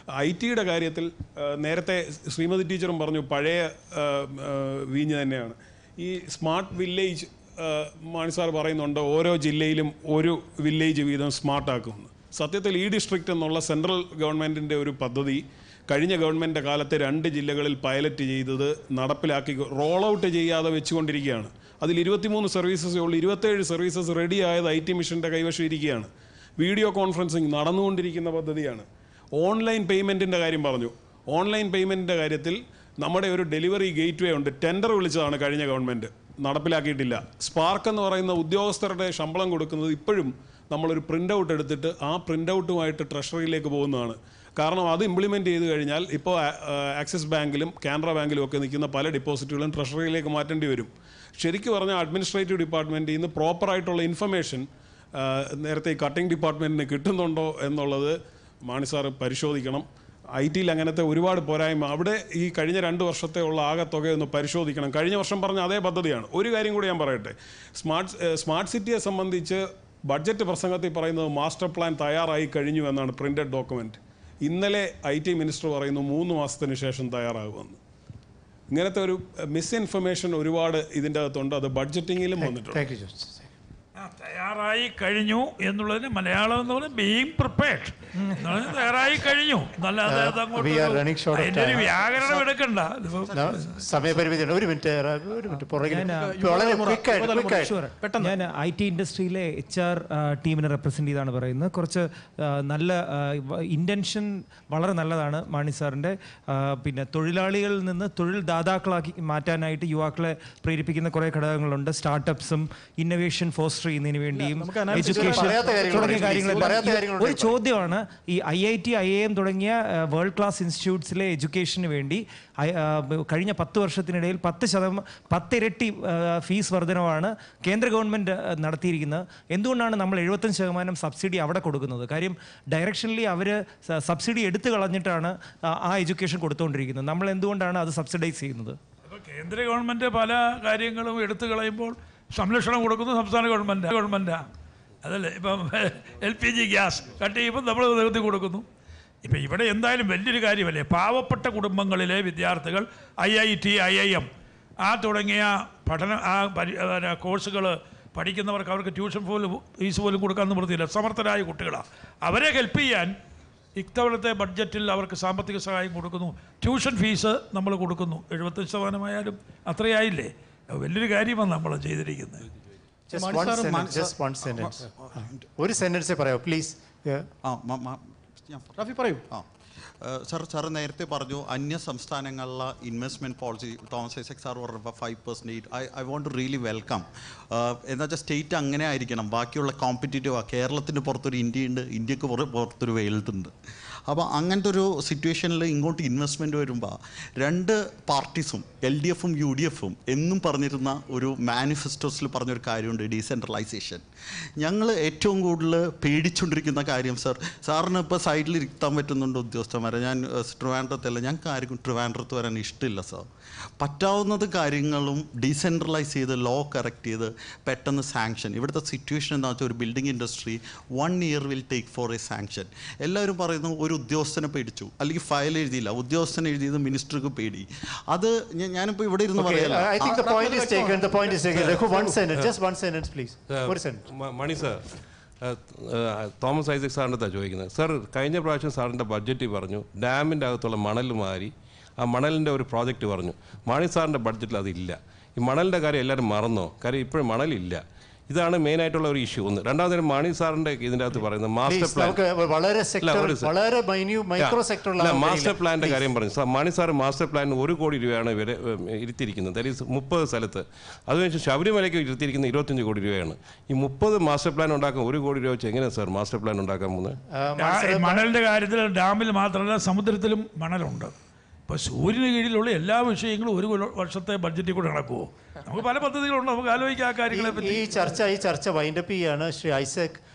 ഐ ടിയുടെ കാര്യത്തിൽ ആ, നേരത്തെ ശ്രീമതി ടീച്ചറും പറഞ്ഞു പഴയ ആ, ആ, വീഞ്ഞ് തന്നെയാണ് ഈ സ്മാർട്ട് വില്ലേജ് ആ, മാണി സാർ പറയുന്നുണ്ട് ഓരോ ജില്ലയിലും ഒരു വില്ലേജ് വീതം സ്മാർട്ടാക്കുമെന്ന് സത്യത്തിൽ ഈ ഡിസ്ട്രിക്റ്റ് എന്നുള്ള സെൻട്രൽ ഗവൺമെൻറ്റിൻ്റെ ഒരു പദ്ധതി കഴിഞ്ഞ ഗവൺമെൻറ് കാലത്തെ രണ്ട് ജില്ലകളിൽ പൈലറ്റ് ചെയ്തത് നടപ്പിലാക്കി റോൾ ഔട്ട് ചെയ്യാതെ വെച്ചുകൊണ്ടിരിക്കുകയാണ് അതിൽ ഇരുപത്തിമൂന്ന് സർവീസസേ ഉള്ളൂ ഇരുപത്തേഴ് സർവീസസ് റെഡി ആയത് ഐ ടി മിഷൻ്റെ കൈവശം ഇരിക്കുകയാണ് വീഡിയോ കോൺഫറൻസിങ് നടന്നുകൊണ്ടിരിക്കുന്ന പദ്ധതിയാണ് ഓൺലൈൻ പേയ്മെൻറ്റിൻ്റെ കാര്യം പറഞ്ഞു ഓൺലൈൻ പേയ്മെൻറ്റിൻ്റെ കാര്യത്തിൽ നമ്മുടെ ഒരു ഡെലിവറി ഗേറ്റ് വേ ഉണ്ട് ടെൻഡർ വിളിച്ചതാണ് കഴിഞ്ഞ ഗവൺമെൻറ് നടപ്പിലാക്കിയിട്ടില്ല സ്പാർക്ക് എന്ന് പറയുന്ന ഉദ്യോഗസ്ഥരുടെ ശമ്പളം കൊടുക്കുന്നത് ഇപ്പോഴും നമ്മളൊരു പ്രിൻ്റ് ഔട്ട് എടുത്തിട്ട് ആ പ്രിൻ്റ് ഔട്ടുമായിട്ട് ട്രഷറിയിലേക്ക് പോകുന്നതാണ് കാരണം അത് ഇംപ്ലിമെൻ്റ് ചെയ്ത് കഴിഞ്ഞാൽ ഇപ്പോൾ ആക്സിസ് ബാങ്കിലും കാനറ ബാങ്കിലും ഒക്കെ നിൽക്കുന്ന പല ഡിപ്പോസിറ്റുകളും ട്രഷറിയിലേക്ക് മാറ്റേണ്ടി വരും ശരിക്കും പറഞ്ഞാൽ അഡ്മിനിസ്ട്രേറ്റീവ് ഡിപ്പാർട്ട്മെൻറ്റിൽ നിന്ന് പ്രോപ്പറായിട്ടുള്ള ഇൻഫർമേഷൻ നേരത്തെ ഈ കട്ടിംഗ് ഡിപ്പാർട്ട്മെൻറ്റിന് കിട്ടുന്നുണ്ടോ എന്നുള്ളത് മാണി സാറ് പരിശോധിക്കണം ഐ ടിയിൽ അങ്ങനത്തെ ഒരുപാട് പോരായ്മ അവിടെ ഈ കഴിഞ്ഞ രണ്ട് വർഷത്തെ ഉള്ള ആകെ തുകയൊന്ന് പരിശോധിക്കണം കഴിഞ്ഞ വർഷം പറഞ്ഞ അതേ പദ്ധതിയാണ് ഒരു കാര്യം കൂടി ഞാൻ പറയട്ടെ സ്മാർട്ട് സ്മാർട്ട് സിറ്റിയെ സംബന്ധിച്ച് ബഡ്ജറ്റ് പ്രസംഗത്തിൽ പറയുന്നത് മാസ്റ്റർ പ്ലാൻ തയ്യാറായി കഴിഞ്ഞു എന്നാണ് പ്രിന്റഡ് ഡോക്യുമെന്റ് ഇന്നലെ ഐ ടി മിനിസ്റ്റർ പറയുന്നു മൂന്ന് മാസത്തിന് ശേഷം തയ്യാറാകുമെന്ന് ഇങ്ങനത്തെ ഒരു മിസ് ഇൻഫർമേഷൻ ഒരുപാട് ഇതിൻ്റെ അകത്തുണ്ട് അത് ബഡ്ജറ്റിങ്ങിലും വന്നിട്ടുണ്ട് താങ്ക് യു ജോർജ് ആ, തയ്യാറായി കഴിഞ്ഞു എന്നുള്ളതിന് മലയാളം എന്ന് പറഞ്ഞാൽ ബീങ് പ്രിപ്പയർഡ് തയ്യാറായി കഴിഞ്ഞു നല്ലാതെ Uh, അതങ്ങോട്ട് we are ഒരു- running short of അതിന്റെ ഒരു time. വ്യാകരണം എടുക്കണ്ട ഇതിപ്പോ സമയപരിമിതിയുണ്ട് ഒരു മിനിറ്റ് ഒരു മിനിറ്റ് പുറകിൽ ഞാൻ, ആ, വളരെ യുവതലമുറ, ക്വിക്കായിട്ട് യുവതലമുറ, ക്വിക്കായിട്ട് sure. പെട്ടെന്ന്. ഞാൻ ഐ ടി ഇൻഡസ്ട്രിയിലെ എച്ച് ആർ ടീമിനെ റെപ്രസെൻ്റ് ചെയ്താണ് പറയുന്നത് കുറച്ച് ആ, നല്ല ഇൻറ്റൻഷൻ വളരെ നല്ലതാണ് മാണി സാറിൻ്റെ ആ, പിന്നെ തൊഴിലാളികളിൽ നിന്ന് തൊഴിൽ ദാതാക്കളാക്കി മാറ്റാനായിട്ട് യുവാക്കളെ പ്രേരിപ്പിക്കുന്ന കുറേ ഘടകങ്ങളുണ്ട് സ്റ്റാർട്ടപ്സും ഇന്നൊവേഷൻ ഫോസ്റ്റർ ചെയ്യുന്നതിന് വേണ്ടിയും നമുക്ക് analysis എഡ്യൂക്കേഷൻ പറയാത്ത കാര്യങ്ങളുണ്ട്. തുടങ്ങിയ പറയാത്ത കാര്യങ്ങളെല്ലാം കാര്യങ്ങളുണ്ട്. ഒരു ചോദ്യമാണ് ഈ I I T I M തുടങ്ങിയ വേൾഡ് ക്ലാസ് ഇൻസ്റ്റിറ്റ്യൂട്ട്സിലെ എഡ്യൂക്കേഷന് വേണ്ടി ഐ- ആ, ബ- കഴിഞ്ഞ പത്ത് വർഷത്തിനിടയിൽ പത്ത് ശതമാനം പത്തിരട്ടി ആ, ഫീസ് വർധനവാണ് കേന്ദ്ര ഗവൺമെൻറ് ആ, നടത്തിയിരിക്കുന്നത് എന്തുകൊണ്ടാണ് നമ്മൾ എഴുപത്തഞ്ച് ശതമാനം സബ്സിഡി അവിടെ കൊടുക്കുന്നത് കാര്യം ഡയറക്ഷനലി അവർ സബ്സിഡി എടുത്തു കളഞ്ഞിട്ടാണ് ആ- ആ എഡ്യൂക്കേഷൻ കൊടുത്തുകൊണ്ടിരിക്കുന്നത് നമ്മൾ എന്തുകൊണ്ടാണ് അത് സബ്സിഡൈസ് ചെയ്യുന്നത് അപ്പോൾ കേന്ദ്ര ഗവൺമെൻറ് പല കാര്യങ്ങളും എടുത്തു കളയുമ്പോൾ സംരക്ഷണം കൊടുക്കുന്നത് സംസ്ഥാന ഗവൺമെൻറ് ഗവൺമെൻറ്റാണ് അതല്ലേ ഇപ്പം L P G gas cut ചെയ്യുമ്പോൾ നമ്മൾ നികത്തി കൊടുക്കുന്നു ഇപ്പം ഇവിടെ എന്തായാലും വലിയൊരു കാര്യമല്ലേ പാവപ്പെട്ട കുടുംബങ്ങളിലെ വിദ്യാർത്ഥികൾ I I T I I M ആ തുടങ്ങിയ പഠന ആ പരി കോഴ്സുകൾ പഠിക്കുന്നവർക്ക് അവർക്ക് ട്യൂഷൻ പോലും ഫീസ് പോലും കൊടുക്കാൻ നിവൃത്തിയില്ല സമർത്ഥരായ കുട്ടികളാണ് അവരെ ഹെൽപ്പ് ചെയ്യാൻ ഇത്തവണത്തെ ബഡ്ജറ്റിൽ അവർക്ക് സാമ്പത്തിക സഹായം കൊടുക്കുന്നു ട്യൂഷൻ ഫീസ് നമ്മൾ കൊടുക്കുന്നു എഴുപത്തഞ്ച് ശതമാനമായാലും അത്രയായില്ലേ അത് വലിയൊരു കാര്യമാണ് നമ്മൾ ചെയ്തിരിക്കുന്നത് Just Mani one sir sentence, Mani just one sentence. ഒരു സെന്റൻസേ പറയാം പ്ലീസ് ആ മ- മ- ഞാൻ റാഫി പറയൂ ആ ഏഹ് സാർ സാർ നേരത്തെ പറഞ്ഞു അന്യ സംസ്ഥാനങ്ങളിലെ investment policy Thomas Isaac sir പറഞ്ഞപ്പോൾ five percentage I I want to really welcome എന്താ വെച്ചാൽ സ്റ്റേറ്റ് അങ്ങനെ ആയിരിക്കണം ബാക്കിയുള്ള കോമ്പറ്റീറ്റീവ് കേരളത്തിന് പുറത്തൊരു ഇന്ത്യ ഉണ്ട് ഇന്ത്യക്ക് പുറ- പുറത്തൊരു വേൾഡ് ഉണ്ട് അപ്പോൾ അങ്ങനത്തെ ഒരു സിറ്റുവേഷനിൽ ഇങ്ങോട്ട് ഇൻവെസ്റ്റ്മെൻറ്റ് വരുമ്പോൾ രണ്ട് പാർട്ടീസും എൽ ഡി എഫും യു ഡി എഫും എന്നും പറഞ്ഞിരുന്ന ഒരു മാനിഫെസ്റ്റോസിൽ പറഞ്ഞൊരു കാര്യമുണ്ട് ഡീസെൻട്രലൈസേഷൻ ഞങ്ങൾ ഏറ്റവും കൂടുതൽ പേടിച്ചുകൊണ്ടിരിക്കുന്ന കാര്യം സാർ സാറിന് ഇപ്പോൾ സൈഡിൽ ഇരുത്താൻ പറ്റുന്നുണ്ട് ഉദ്യോഗസ്ഥന്മാരെ ഞാൻ ഏഹ്, ട്രിവാൻഡ്രത്തല്ല ഞങ്ങൾക്ക് ആർക്കും ട്രിവാൻഡ്രത്ത് വരാൻ ഇഷ്ടമില്ല സാർ പറ്റാവുന്നത് കാര്യങ്ങളും ഡീസെൻട്രലൈസ് ചെയ്ത് ലോ കറക്റ്റ് ചെയ്ത് പെട്ടെന്ന് സാങ്ഷൻ ഇവിടുത്തെ സിറ്റുവേഷൻ എന്താ വെച്ചാൽ ഒരു building industry one year will take for a sanction എല്ലാവരും പറയുന്നു ഒരു ഉദ്യോഗസ്ഥനെ പേടിച്ചു അല്ലെങ്കിൽ ഫയൽ എഴുതിയില്ല ഉദ്യോഗസ്ഥൻ എഴുതിയത് മിനിസ്റ്റർക്ക് പേടി അത് ഞാൻ- ഞാനിപ്പോൾ ഇവിടെ ഇരുന്ന് പറയല I think the point is taken the point is taken Raghu one sentence just one sentence please ഒരു സെന്റൻസ് മ- മണി സാർ ഏഹ്, ഏഹ്, തോമസ് ഐസക് സാറിൻ്റെ ചോദിക്കുന്നത് സാർ കഴിഞ്ഞ പ്രാവശ്യം സാറിൻ്റെ ബഡ്ജറ്റിൽ പറഞ്ഞു ഡാമിൻ്റെ അകത്തുള്ള മണൽ മാറി ആ മണലിൻ്റെ ഒരു പ്രോജക്റ്റ് പറഞ്ഞു മണി സാറിൻ്റെ ബഡ്ജറ്റിൽ അതില്ല ഈ മണലിൻ്റെ കാര്യം എല്ലാവരും മറന്നോ കാര്യം ഇപ്പോഴും മണലില്ല ഇതാണ് മെയിനായിട്ടുള്ള ഒരു ഇഷ്യൂ ഒന്ന് രണ്ടാമത്തെ മണി സാറിൻ്റെ ഇതിൻ്റെ അകത്ത് പറയുന്നത് മാസ്റ്റർ പ്ലീസ് പ്ലാൻ നമുക്ക് വളരെ സെക്ടർ ഒരു സെ- വളരെ മൈന്യൂ മൈക്രോ അല്ല സെക്ടറിലാണ് മാസ്റ്റർ പ്ലാന്റെ കാര്യം പറഞ്ഞു sir Mani sir master plan ഒരു കോടി രൂപയാണ് ഇവരെ ഉം, ഇരുത്തിയിരിക്കുന്നത് ദാറ്റ് ഈസ് മുപ്പത് സ്ഥലത്ത് അത് വെച്ച് ശബരിമലയ്ക്ക് ഇരുത്തിയിരിക്കുന്ന ഇരുപത്തഞ്ച് കോടി രൂപയാണ് ഈ മുപ്പത് മാസ്റ്റർ പ്ലാൻ ഉണ്ടാക്കാൻ ഒരു കോടി രൂപ വെച്ച് എങ്ങനെയാണ് സാർ മാസ്റ്റർ പ്ലാൻ ഉണ്ടാക്കാൻ പോകുന്നത് ഡാ- മണലിന്റെ കാര്യത്തിൽ ഡാമിൽ മാത്രമല്ല സമുദ്രത്തിലും മണലുണ്ട് ഇപ്പോൾ സൂര്യന് കീഴിലുള്ള എല്ലാ വിഷയങ്ങളും ഒരു കൊല്ല- വർഷത്തെ ബഡ്ജറ്റിൽ കൂടെ നടക്കുമോ നമുക്ക് പല പദ്ധതികളുണ്ട് നമുക്ക് ആലോചിക്കാം ആ കാര്യങ്ങളെ ഈ- പറ്റി ഈ ചർച്ച ഈ ചർച്ച വൈൻഡപ്പ് ചെയ്യാണ് ശ്രീ ഐസക്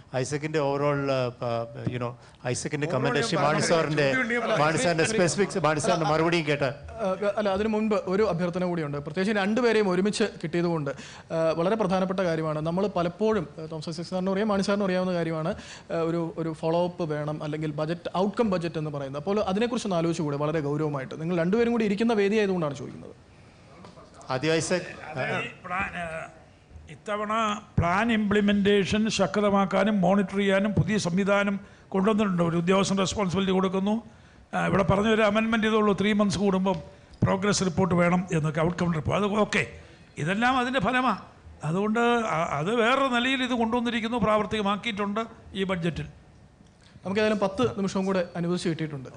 ഐസക്കിന്റെ ഓവറോൾ യുനോ ഐസക്കിന്റെ കമന്റ് ഞാൻ മാണി പറഞ്ഞു. സാറിന്റെ ചോദ്യം ഉണ്ടെങ്കിൽ മാണി സാറിന്റെ സ്പെസിഫിക്സ് മാണി സാറിന്റെ മറുപടിയും കേട്ട് ആ, അല്ല അതിനു മുൻപ് ഒരു അഭ്യർത്ഥന കൂടിയുണ്ട് പ്രത്യേകിച്ച് രണ്ടുപേരെയും ഒരുമിച്ച് കിട്ടിയതുകൊണ്ട് ആ, വളരെ പ്രധാനപ്പെട്ട കാര്യമാണ് നമ്മൾ പലപ്പോഴും ആ, തോമസ് ഐസക് സാറിന് അറിയാം മാണി സാറിന് അറിയാവുന്ന കാര്യമാണ് ആ, ഒരു ഒരു ഫോളോ അപ്പ് വേണം അല്ലെങ്കിൽ ബജറ്റ് ഔട്ട്കം ബജറ്റ് എന്ന് പറയുന്നത് അപ്പോൾ അതിനെക്കുറിച്ച് ഒന്ന് ആലോചിച്ചുകൂടെ വളരെ ഗൗരവമായിട്ട് നിങ്ങൾ രണ്ടുപേരും കൂടി ഇരിക്കുന്ന വേദി ആയതുകൊണ്ടാണ് ചോദിക്കുന്നത് ആദ്യം ഐസക് ഈ പ്ലാൻ ഏഹ്, ഇത്തവണ പ്ലാൻ ഇംപ്ലിമെൻറ്റേഷൻ ശക്തമാക്കാനും മോണിറ്റർ ചെയ്യാനും പുതിയ സംവിധാനം കൊണ്ടുവന്നിട്ടുണ്ട് ഒരു ഉദ്യോഗസ്ഥൻ റെസ്പോൺസിബിലിറ്റി കൊടുക്കുന്നു ആ, ഇവിടെ പറഞ്ഞ ഒരു അമെൻമെൻറ്റ് ഇതുള്ളൂ ത്രീ മന്ത്സ് കൂടുമ്പം പ്രോഗ്രസ് റിപ്പോർട്ട് വേണം എന്നൊക്കെ ഔട്ട്കം റിപ്പോർട്ട് അത് ഓക്കെ ഇതെല്ലാം അതിൻ്റെ ഫലമാണ് അതുകൊണ്ട് അ- അത് വേറൊരു നിലയിൽ ഇത് കൊണ്ടുവന്നിരിക്കുന്നു പ്രാവർത്തികമാക്കിയിട്ടുണ്ട് ഈ ബഡ്ജറ്റിൽ നമുക്ക് ഏതായാലും പത്ത് നിമിഷവും കൂടെ അനുവദിച്ച് കിട്ടിയിട്ടുണ്ട്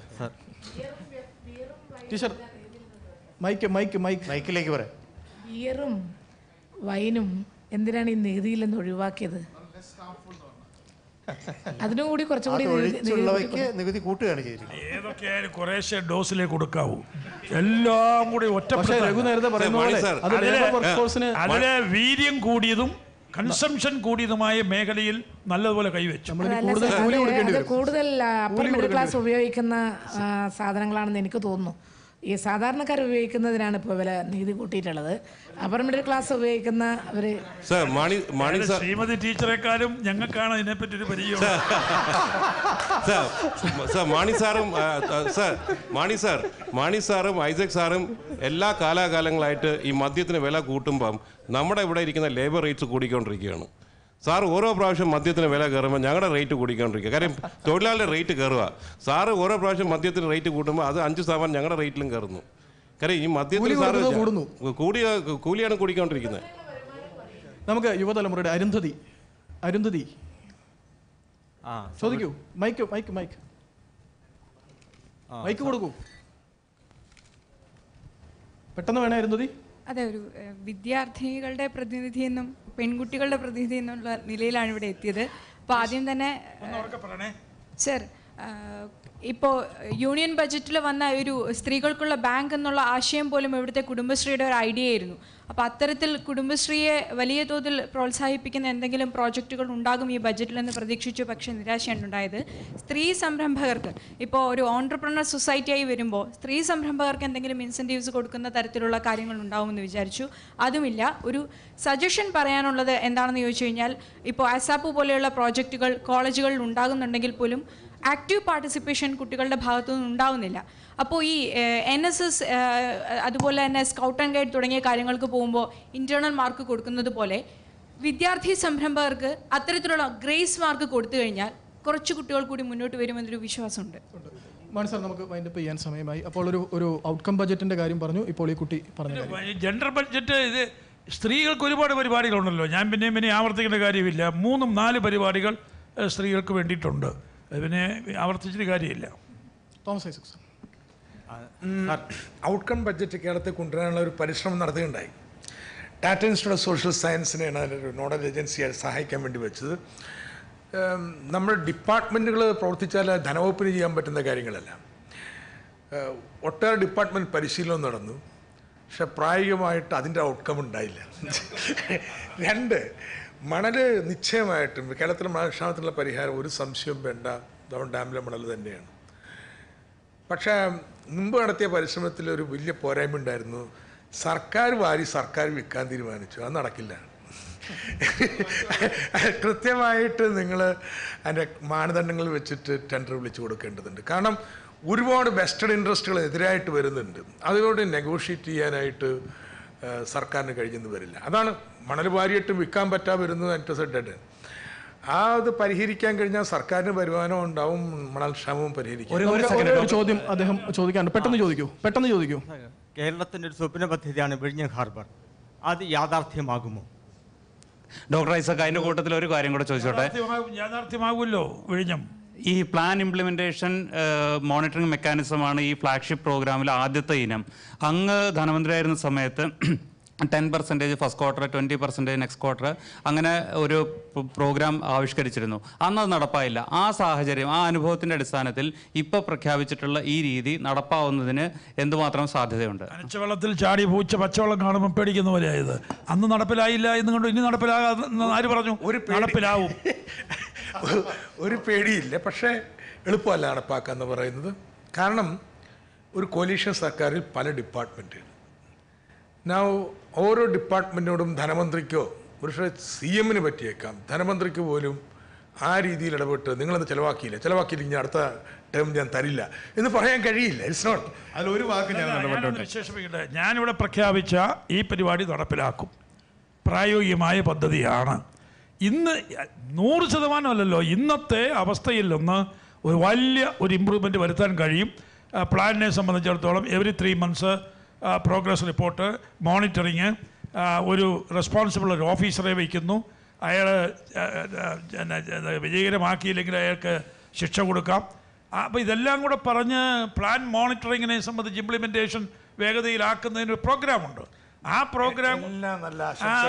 ടീച്ചർ മൈക്ക് മൈക്ക് മൈക്ക് മൈക്കിലേക്ക് പറയാം ബിയറും വൈനും എന്തിനാണ് ഈ നികുതിയിൽ നിന്ന് ഒഴിവാക്കിയത് അതിനും കൂടി കുറച്ചും കൂടി അത് നികുതി- നികുതി ഒഴിച്ചുള്ളവയ്ക്ക് കൊടുക്കണം. നികുതി കൂട്ടുകയാണ് ചെയ്തിരിക്കുന്നത് ഏതൊക്കെയായാലും കുറേശ്ശെ ഡോസിലേ കൊടുക്കാവൂ എല്ലാം കൂടി പക്ഷേ രഘു നേരത്തെ പറയുന്ന പോലെ അത് ലേബർ വർക്ക് ഫോഴ്സിന് അതിലെ വീര്യം കൂടിയതും കൺസംഷൻ കൂടിയതുമായ മേഖലയിൽ നല്ലതുപോലെ കൈവച്ചു അതല്ല സാർ, അത് അത് കൂടുതൽ അപ്പർ മിഡിൽ ക്ലാസ് ഉപയോഗിക്കുന്ന ആ, സാധനങ്ങളാണെന്ന് എനിക്ക് തോന്നുന്നു ഈ സാധാരണക്കാർ ഉപയോഗിക്കുന്നതിനാണ് ഇപ്പോൾ വില നികുതി കൂട്ടിയിട്ടുള്ളത് അപ്പർ മിഡിൽ ക്ലാസ് ഉപയോഗിക്കുന്ന അവർ സർ മാണി മാണി അതായത് സാർ ശ്രീമതി ടീച്ചറെക്കാളും ഞങ്ങൾക്കാണ് ഇതിനെപ്പറ്റി ഒരു പരിചയം സാർ സാർ മാണി സാറും ആ, ആ, സാർ മാണി സാർ മാണി സാറും ഐസക് സാറും എല്ലാ കാലാകാലങ്ങളായിട്ട് ഈ മദ്യത്തിന് വില കൂട്ടുമ്പം നമ്മുടെ ഇവിടെ ഇരിക്കുന്ന ലേബർ റേറ്റ്സ് കൂടിക്കൊണ്ടിരിക്കുകയാണ് സാർ ഓരോ പ്രാവശ്യം മദ്യത്തിന് വില കയറുമ്പോൾ ഞങ്ങളുടെ റേറ്റ് കൂടിക്കൊണ്ടിരിക്കുക കാര്യം തൊഴിലാളിയുടെ റേറ്റ് കയറുക സാറ് ഓരോ പ്രാവശ്യം മദ്യത്തിന് റേറ്റ് കൂട്ടുമ്പോൾ അത് അഞ്ച് ശതമാനം ഞങ്ങളുടെ റേറ്റിലും കയറുന്നു കാര്യം ഈ മദ്യത്തിന് കൂലി സാറ് കൊടുക്കുന്നത് കൂടുന്നു. കൂടിയ കൂലിയാണ് കൂടിക്കൊണ്ടിരിക്കുന്നത് നമുക്ക് യുവതലമുറയുടെ അരുന്ധതി അരുന്ധതി ചോദിക്കൂ മൈക്ക് മൈക്ക് മൈക്ക് മൈക്ക് കൊടുക്കൂ പെട്ടെന്ന് വേണേ അരുന്ധതി അതെ ഒരു ഏഹ്, വിദ്യാർത്ഥികളുടെ പ്രതിനിധി എന്നും പെൺകുട്ടികളുടെ പ്രതിനിധി എന്നുള്ള നിലയിലാണ് ഇവിടെ എത്തിയത് അപ്പോൾ ആദ്യം തന്നെ സർ ഇപ്പോൾ യൂണിയൻ ബജറ്റിൽ വന്ന ഒരു സ്ത്രീകൾക്കുള്ള ബാങ്ക് എന്നുള്ള ആശയം പോലും ഇവിടുത്തെ കുടുംബശ്രീയുടെ ഒരു ഐഡിയ ആയിരുന്നു അപ്പോൾ അത്തരത്തിൽ കുടുംബശ്രീയെ വലിയ തോതിൽ പ്രോത്സാഹിപ്പിക്കുന്ന എന്തെങ്കിലും പ്രോജക്റ്റുകൾ ഉണ്ടാകും ഈ ബജറ്റിൽ എന്ന് പ്രതീക്ഷിച്ചു പക്ഷേ നിരാശയാണ് ഉണ്ടായത് സ്ത്രീ സംരംഭകർക്ക് ഇപ്പോൾ ഒരു ഓൺടർപ്രണർ സൊസൈറ്റിയായി വരുമ്പോൾ സ്ത്രീ സംരംഭകർക്ക് എന്തെങ്കിലും ഇൻസെൻറ്റീവ്സ് കൊടുക്കുന്ന തരത്തിലുള്ള കാര്യങ്ങൾ ഉണ്ടാവുമെന്ന് വിചാരിച്ചു അതുമില്ല ഒരു സജഷൻ പറയാനുള്ളത് എന്താണെന്ന് ചോദിച്ചു കഴിഞ്ഞാൽ ഇപ്പോൾ അസാപ്പ് പോലെയുള്ള പ്രോജക്റ്റുകൾ കോളേജുകളിൽ ഉണ്ടാകുന്നുണ്ടെങ്കിൽ പോലും ആക്റ്റീവ് പാർട്ടിസിപ്പേഷൻ കുട്ടികളുടെ ഭാഗത്തു നിന്ന് ഉണ്ടാവുന്നില്ല അപ്പോൾ ഈ എൻ എസ് എസ് അതുപോലെ തന്നെ സ്കൗട്ട് ആൻഡ് ഗൈഡ് തുടങ്ങിയ കാര്യങ്ങൾക്ക് പോകുമ്പോൾ ഇൻറ്റേർണൽ മാർക്ക് കൊടുക്കുന്നത് പോലെ വിദ്യാർത്ഥി സംരംഭകർക്ക് അത്തരത്തിലുള്ള ഗ്രേസ് മാർക്ക് കൊടുത്തു കഴിഞ്ഞാൽ കുറച്ച് കുട്ടികൾ കൂടി മുന്നോട്ട് വരുമെന്നൊരു വിശ്വാസമുണ്ട് മാണി സാർ നമുക്ക് വൈൻഡപ്പ് ചെയ്യാൻ സമയമായി അപ്പോൾ ഒരു ഒരു ഔട്ട്കം ബജറ്റിന്റെ കാര്യം പറഞ്ഞു ഇപ്പോൾ ഈ കുട്ടി പറഞ്ഞ കാര്യം ജെൻഡർ ബഡ്ജറ്റ് ഇത് സ്ത്രീകൾക്ക് ഒരുപാട് പരിപാടികളുണ്ടല്ലോ ഞാൻ പിന്നെയും പിന്നെ ആവർത്തിക്കേണ്ട കാര്യമില്ല മൂന്നും നാല് പരിപാടികൾ ഏഹ്, സ്ത്രീകൾക്ക് വേണ്ടിയിട്ടുണ്ട് അത് പിന്നെ ആവർത്തിച്ചിട്ട് കാര്യമില്ല Thomas Isaac sir outcome budget കേരളത്തിൽ കൊണ്ടുവരാനുള്ള ഒരു പരിശ്രമം നടത്തുകയുണ്ടായി ടാറ്റ ഇൻസ്റ്റിറ്റ്യൂട്ട് ഓഫ് സോഷ്യൽ സയൻസിനെയാണ് അതിനൊരു നോഡൽ ഏജൻസിയായി സഹായിക്കാൻ വേണ്ടി വെച്ചത് ഏം, നമ്മുടെ ഡിപ്പാർട്ട്മെൻറ്റുകൾ പ്രവർത്തിച്ചാൽ ധനവകുപ്പിന് ചെയ്യാൻ പറ്റുന്ന കാര്യങ്ങളല്ല ഏഹ്, ഒട്ടേറെ ഡിപ്പാർട്ട്മെൻറ്റ് പരിശീലനം നടന്നു പക്ഷെ പ്രായോഗികമായിട്ട് അതിൻ്റെ ഔട്ട്കം ഉണ്ടായില്ല രണ്ട് മണൽ നിശ്ചയമായിട്ടും കേരളത്തിലെ മണൽക്ഷാമത്തിനുള്ള പരിഹാരം ഒരു സംശയവും വേണ്ട ദൗൺ ഡാമിലെ മണൽ തന്നെയാണ് പക്ഷേ മുമ്പ് നടത്തിയ പരിശ്രമത്തിൽ ഒരു വലിയ പോരായ്മ ഉണ്ടായിരുന്നു സർക്കാർ വാരി സർക്കാർ വിൽക്കാൻ തീരുമാനിച്ചു അത് നടക്കില്ല കൃത്യമായിട്ട് നിങ്ങൾ അതിൻ്റെ മാനദണ്ഡങ്ങൾ വെച്ചിട്ട് ടെൻഡർ വിളിച്ചു കൊടുക്കേണ്ടതുണ്ട് കാരണം ഒരുപാട് വെസ്റ്റഡ് ഇൻട്രസ്റ്റുകൾ എതിരായിട്ട് വരുന്നുണ്ട് അതിനോട് നെഗോഷിയേറ്റ് ചെയ്യാനായിട്ട് ആ, സർക്കാരിന് കഴിഞ്ഞെന്ന് വരില്ല അതാണ് മണൽ വാരിയിട്ട് വിൽക്കാൻ പറ്റാ വരുന്നത് ഇറ്റ് ഡെഡ് ആ അത് പരിഹരിക്കാൻ കഴിഞ്ഞാൽ സർക്കാരിന് വരുമാനം ഉണ്ടാവും മണൽ ക്ഷാമവും പരിഹരിക്കും നമുക്ക് ഒരു ചോദ്യം അദ്ദേഹം ചോദിക്കാനുണ്ട് പെട്ടെന്ന് ചോദിക്കൂ പെട്ടെന്ന് ചോദിക്കൂ കേരളത്തിൻ്റെ ഒരു സ്വപ്ന പദ്ധതിയാണ് വിഴിഞ്ഞം ഹാർബർ അത് യാഥാർത്ഥ്യമാകുമോ ഡോക്ടർ ഐസക് അതിൻ്റെ കൂട്ടത്തിൽ ഒരു കാര്യം കൂടെ ചോദിച്ചോട്ടെ യാഥാർത്ഥ്യമാകും യാഥാർത്ഥ്യമാകുമല്ലോ വിഴിഞ്ഞം ഈ പ്ലാൻ ഇംപ്ലിമെൻറ്റേഷൻ മോണിറ്ററിംഗ് മെക്കാനിസമാണ് ഈ ഫ്ലാഗ്ഷിപ്പ് പ്രോഗ്രാമിലെ ആദ്യത്തെ ഇനം അങ്ങ് ധനമന്ത്രിയായിരുന്ന സമയത്ത് ten percentage first quarter twenty percentage next quarter അങ്ങനെ ഒരു പ്രോഗ്രാം ആവിഷ്കരിച്ചിരുന്നു അന്ന് അത് നടപ്പായില്ല ആ സാഹചര്യം ആ അനുഭവത്തിൻ്റെ അടിസ്ഥാനത്തിൽ ഇപ്പോൾ പ്രഖ്യാപിച്ചിട്ടുള്ള ഈ രീതി നടപ്പാവുന്നതിന് എന്തുമാത്രം സാധ്യതയുണ്ട് നനച്ച വെള്ളത്തിൽ ചാടി പൂച്ച പച്ചവെള്ളം കാണുമ്പോൾ പേടിക്കുന്ന പോലെയായത് അന്ന് നടപ്പിലായില്ല എന്ന് കണ്ടു ഇനി നടപ്പിലാകാതെ ആര് പറഞ്ഞു നടപ്പിലാവും ഒരു പേടിയില്ല പക്ഷേ എളുപ്പമല്ല നടപ്പാക്കുക എന്ന് പറയുന്നത് കാരണം ഒരു കോലീഷൻ സർക്കാരിൽ പല ഡിപ്പാർട്ട്മെൻറ്റുകൾ നാ ഓരോ ഡിപ്പാർട്ട്മെൻറ്റിനോടും ധനമന്ത്രിക്കോ പക്ഷേ സി എമ്മിന് പറ്റിയേക്കാം ധനമന്ത്രിക്ക് പോലും ആ രീതിയിൽ ഇടപെട്ട് നിങ്ങളത് ചിലവാക്കിയില്ല ചിലവാക്കിയില്ലെങ്കിൽ അടുത്ത ടേം ഞാൻ തരില്ല എന്ന് പറയാൻ കഴിയില്ല ഇറ്റ്സ് നോട്ട് അതിലൊരു വാക്ക് ഞാൻ ഞാനൊന്ന് വിശേഷിപ്പിക്കട്ടെ ഞാനിവിടെ പ്രഖ്യാപിച്ച ഈ പരിപാടി നടപ്പിലാക്കും പ്രായോഗികമായ പദ്ധതിയാണ് ഇന്ന് നൂറ് ശതമാനമല്ലല്ലോ ഇന്നത്തെ അവസ്ഥയിൽ നിന്ന് ഒരു വലിയ ഒരു ഇമ്പ്രൂവ്മെൻ്റ് വരുത്താൻ കഴിയും ആ, പ്ലാനിനെ സംബന്ധിച്ചിടത്തോളം every three months progress report monitoring ഒരു റെസ്പോൺസിബിൾ ഒരു ഓഫീസറെ വയ്ക്കുന്നു അയാൾ വിജയകരമാക്കിയില്ലെങ്കിൽ അയാൾക്ക് ശിക്ഷ കൊടുക്കാം അപ്പോൾ ഇതെല്ലാം കൂടെ പറഞ്ഞ് പ്ലാൻ മോണിറ്ററിങ്ങിനെ സംബന്ധിച്ച് ഇംപ്ലിമെൻറ്റേഷൻ വേഗതയിലാക്കുന്നതിന് ഒരു പ്രോഗ്രാമുണ്ട് ആ പ്രോഗ്രാം എല്ലാം നല്ല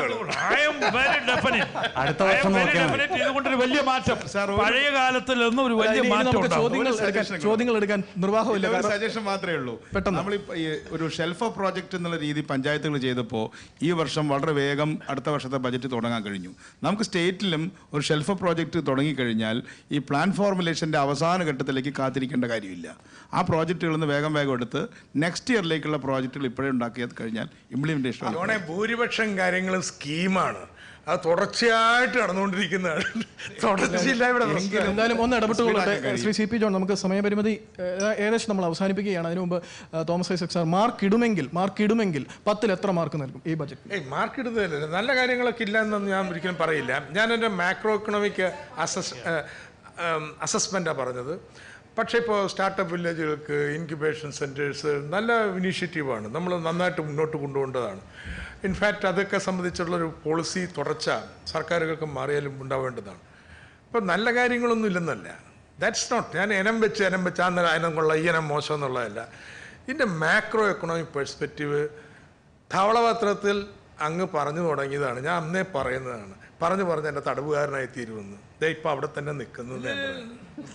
അടുത്ത വർഷം ഇതുകൊണ്ടൊരു വലിയ മാറ്റം പഴയ കാലത്തിൽ നിന്ന് ഒരു വലിയ ഇനി മാറ്റം നമുക്ക് ഉണ്ടാവും. ചോദ്യങ്ങൾ എടുക്കാൻ ചോദ്യങ്ങൾ എടുക്കാൻ നിർവാഹമില്ല ഒരു കാരണം സജഷൻ മാത്രമേ ഉള്ളൂ പെട്ടെന്ന്. നമ്മളിപ്പോൾ ഈ ഒരു ഷെൽഫ് ഓഫ് പ്രോജക്റ്റ് എന്നുള്ള രീതി പഞ്ചായത്തുകൾ ചെയ്തപ്പോൾ ഈ വർഷം വളരെ വേഗം അടുത്ത വർഷത്തെ ബജറ്റ് തുടങ്ങാൻ കഴിഞ്ഞു നമുക്ക് സ്റ്റേറ്റിലും ഒരു ഷെൽഫ് ഓഫ് പ്രോജക്റ്റ് തുടങ്ങിക്കഴിഞ്ഞാൽ ഈ പ്ലാൻ ഫോർമുലേഷൻ്റെ അവസാന ഘട്ടത്തിലേക്ക് കാത്തിരിക്കേണ്ട കാര്യമില്ല ആ പ്രോജക്റ്റുകളിൽ നിന്ന് വേഗം വേഗം എടുത്ത് നെക്സ്റ്റ് ഇയറിലേക്കുള്ള പ്രോജക്റ്റുകൾ ഇപ്പോഴേ ഉണ്ടാക്കി കഴിഞ്ഞാൽ ഇംപ്ലിമെൻറ്റേഷൻ അതോടെ ഭൂരിപക്ഷം കാര്യങ്ങളും സ്കീമാണ് അത് തുടർച്ചയായിട്ട് നടന്നുകൊണ്ടിരിക്കുന്നതാണ് തുടർച്ചയില്ല ഇവിടെ പ്രശ്നം. എന്തായാലും ഒന്ന് ഇടപെട്ടുകൊള്ളട്ടെ സ്പീഡാക്കാൻ കഴിയും. ശ്രീ സി പി ജോൺ നമുക്ക് സമയപരിമിതി ഏ- ഏകദേശം നമ്മൾ അവസാനിപ്പിക്കുകയാണ് അതിനു മുമ്പ് ആ, തോമസ് ഐസക് സാർ മാർക്ക് ഇടുമെങ്കിൽ മാർക്ക് ഇടുമെങ്കിൽ പത്തിൽ എത്ര മാർക്ക് നൽകും ഈ ബജറ്റ് ഏയ് മാർക്ക് ഇടുന്നതല്ല നല്ല കാര്യങ്ങളൊക്കെ ഇല്ല എന്നൊന്നും ഞാൻ ഒരിക്കലും പറയില്ല ഞാൻ എൻ്റെ മാക്രോ എക്കണോമിക് അസസ് അസസ്മെൻറ്റാണ് പറഞ്ഞത് പക്ഷേ ഇപ്പോൾ സ്റ്റാർട്ടപ്പ് വില്ലേജുകൾക്ക് ഇൻക്യുബേഷൻ സെൻറ്റേഴ്സ് നല്ല ഇനീഷ്യേറ്റീവാണ് നമ്മൾ നന്നായിട്ട് മുന്നോട്ട് കൊണ്ടുപോകേണ്ടതാണ് ഇൻഫാക്റ്റ് അതൊക്കെ സംബന്ധിച്ചുള്ളൊരു പോളിസി തുടർച്ച സർക്കാരുകൾക്ക് മാറിയാലും ഉണ്ടാവേണ്ടതാണ് ഇപ്പം നല്ല കാര്യങ്ങളൊന്നും ഇല്ലെന്നല്ല ദാറ്റ്സ് നോട്ട് ഞാൻ ഇനം വെച്ച് ഇനം വെച്ച് ആ ഇനം കൊള്ള ഈ ഇനം മോശം എന്നുള്ളതല്ല ഇതിൻ്റെ മാക്രോ എക്കണോമിക് പെർസ്പെക്റ്റീവ് ധവളപത്രത്തിൽ അങ്ങ് പറഞ്ഞു തുടങ്ങിയതാണ് ഞാൻ അന്നേ പറയുന്നതാണ് പറഞ്ഞു പറഞ്ഞ് എൻ്റെ തടവുകാരനായി തീരുമെന്ന് ദേ ഇപ്പം അവിടെ തന്നെ നിൽക്കുന്നത് ഞാൻ പറയുന്നു.